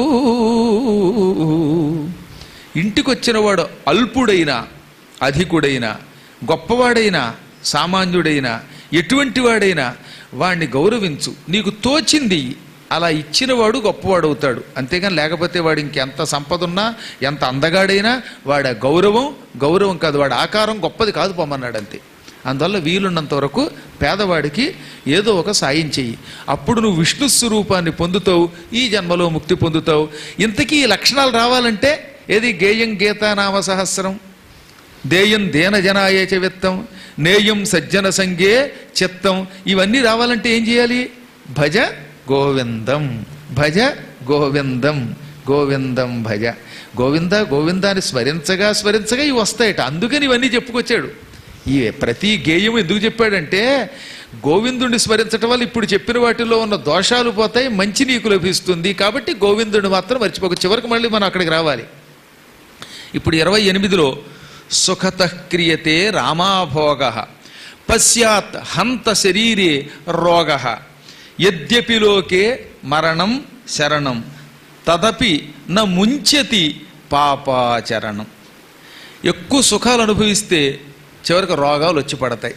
[SPEAKER 3] ఇంటికొచ్చిన వాడు అల్పుడైన అధికుడైన గొప్పవాడైనా సామాన్యుడైనా ఎటువంటి వాడైనా వాణ్ణి గౌరవించు నీకు తోచింది అలా ఇచ్చినవాడు గొప్పవాడు అవుతాడు అంతేగాని లేకపోతే వాడు ఇంకెంత సంపద ఉన్నా ఎంత అందగాడైనా వాడి గౌరవం గౌరవం కాదు వాడి ఆకారం గొప్పది కాదు పొమ్మన్నాడు అంతే అందువల్ల వీలున్నంత వరకు పేదవాడికి ఏదో ఒక సాయం చెయ్యి అప్పుడు నువ్వు విష్ణు స్వరూపాన్ని పొందుతావు ఈ జన్మలో ముక్తి పొందుతావు ఇంతకీ ఈ లక్షణాలు రావాలంటే ఏది గేయం గీతానామ సహస్రం దేయం దేన జనాయేచ విత్తం నేయం సజ్జన సంగే చిత్తం ఇవన్నీ రావాలంటే ఏం చేయాలి భజ గోవిందం భజ గోవిందం గోవిందం భజ గోవింద గోవిందాన్ని స్మరించగా స్మరించగా ఇవి వస్తాయట అందుకని ఇవన్నీ చెప్పుకొచ్చాడు ఈ ప్రతి గేయం ఎందుకు చెప్పాడంటే గోవిందుడిని స్మరించటం వల్ల ఇప్పుడు చెప్పిన వాటిలో ఉన్న దోషాలు పోతాయి మంచి నీకు లభిస్తుంది కాబట్టి గోవిందుడిని మాత్రం మర్చిపోక చివరికి మళ్ళీ మనం అక్కడికి రావాలి ఇప్పుడు ఇరవై ఎనిమిదిలో సుఖత క్రియతే రామాభోగ పశ్చాత్ హంత శరీరే రోగ యద్యపి లోకే మరణం శరణం తదపి న ముంచతి పాపాచరణం ఎక్కువ సుఖాలు అనుభవిస్తే చివరికి రోగాలు వచ్చి పడతాయి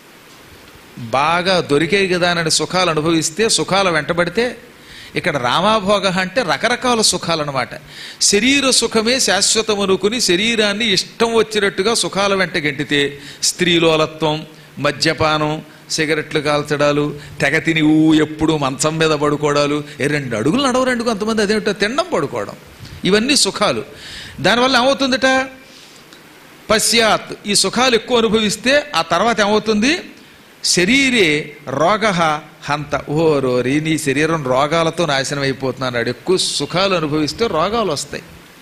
[SPEAKER 3] బాగా దొరికాయి కదా అని సుఖాలు అనుభవిస్తే సుఖాలు వెంటబడితే ఇక్కడ రామాభోగ అంటే రకరకాల సుఖాలు అనమాట శరీర సుఖమే శాశ్వతం అనుకుని శరీరాన్ని ఇష్టం వచ్చినట్టుగా సుఖాల వెంట గెంటితే స్త్రీలోలత్వం మద్యపానం సిగరెట్లు కాల్చడాలు తెగ తిని ఊ ఎప్పుడు మంచం మీద పడుకోవడాలు ఏ రెండు అడుగులు నడవరండి కొంతమంది అదేమిటో తినడం పడుకోవడం ఇవన్నీ సుఖాలు దానివల్ల ఏమవుతుందట పశ్చాత్ ఈ సుఖాలు ఎక్కువ అనుభవిస్తే ఆ తర్వాత ఏమవుతుంది శరీరే రోగ హంత ఓ రోరి నీ శరీరం రోగాలతో నాశనం అయిపోతున్నాడు ఎక్కువ సుఖాలు అనుభవిస్తే రోగాలు వస్తాయి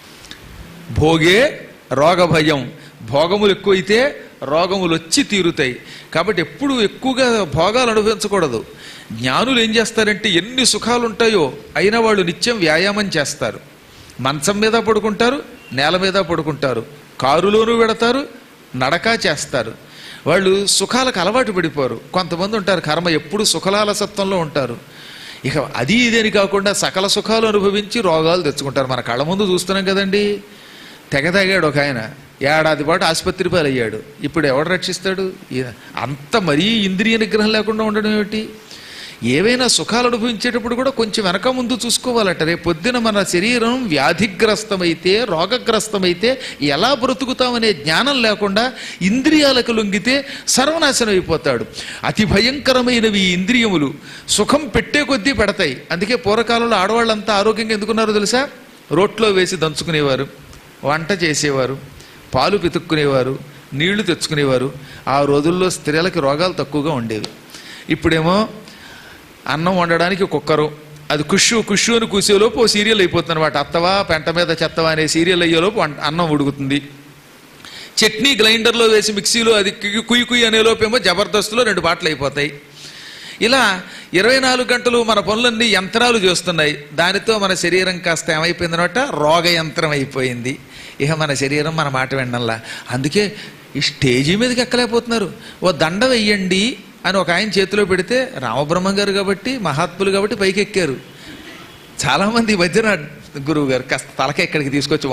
[SPEAKER 3] భోగే రోగ భయం భోగములు ఎక్కువైతే రోగములు వచ్చి తీరుతాయి కాబట్టి ఎప్పుడు ఎక్కువగా భోగాలు అనుభవించకూడదు జ్ఞానులు ఏం చేస్తారంటే ఎన్ని సుఖాలు ఉంటాయో అయినా వాళ్ళు నిత్యం వ్యాయామం చేస్తారు మంచం మీద పడుకుంటారు నేల మీద పడుకుంటారు కారులోనూ పెడతారు నడక చేస్తారు వాళ్ళు సుఖాలకు అలవాటు పడిపోరు కొంతమంది ఉంటారు కర్మ ఎప్పుడు సుఖలాలసత్వంలో ఉంటారు ఇక అది ఇదేని కాకుండా సకల సుఖాలు అనుభవించి రోగాలు తెచ్చుకుంటారు మన కళ్ళ ముందు చూస్తున్నాం కదండి తెగ తెగాడు ఒక ఆయన ఏడాది పాటు ఆసుపత్రి పాలయ్యాడు ఇప్పుడు ఎవడు రక్షిస్తాడు ఈ- అంత మరీ ఇంద్రియ నిగ్రహం లేకుండా ఉండడం ఏమిటి ఏవైనా సుఖాలు అనుభవించేటప్పుడు కూడా కొంచెం వెనక ముందు చూసుకోవాలట రేపు పొద్దున మన శరీరం వ్యాధిగ్రస్తమైతే రోగగ్రస్తమైతే ఎలా బ్రతుకుతామనే జ్ఞానం లేకుండా ఇంద్రియాలకు లొంగితే సర్వనాశనం అయిపోతాడు అతి భయంకరమైనవి ఈ ఇంద్రియములు సుఖం పెట్టే కొద్దీ పెడతాయి అందుకే పూర్వకాలంలో ఆడవాళ్ళంతా ఆరోగ్యంగా ఎందుకున్నారో తెలుసా రోట్లో వేసి దంచుకునేవారు వంట చేసేవారు పాలు పితుక్కునేవారు నీళ్లు తెచ్చుకునేవారు ఆ రోజుల్లో స్త్రీలకి రోగాలు తక్కువగా ఉండేవి ఇప్పుడేమో అన్నం వండడానికి కుక్కరు అది కుషు కుషు అని కూసేలోపు ఓ సీరియల్ అయిపోతుంది అనమాట అత్తవా పెంట మీద చెత్తవా అనే సీరియల్ అయ్యేలోపు వంట- అన్నం ఉడుకుతుంది చట్నీ గ్రైండర్లో వేసి మిక్సీలో అది కుయ్ కుయ్ కుయ్ అనే లోపేమో జబర్దస్త్లో రెండు పాటలు అయిపోతాయి ఇలా ఇరవై నాలుగు గంటలు మన పనులన్నీ యంత్రాలు చేస్తున్నాయి దానితో మన శరీరం కాస్త ఏమైపోయిందనమాట రోగ యంత్రం అయిపోయింది ఇక మన శరీరం మన మాట వినడంలా అందుకే ఈ స్టేజీ మీదకి ఎక్కలేకపోతున్నారు ఓ దండ వెయ్యండి అని ఒక ఆయన చేతిలో పెడితే రామబ్రహ్మం గారు కాబట్టి మహాత్ములు కాబట్టి పైకి ఎక్కారు చాలామంది ఈ మధ్యన గురువు గారు కాస్త తలక ఇక్కడికి తీసుకొచ్చి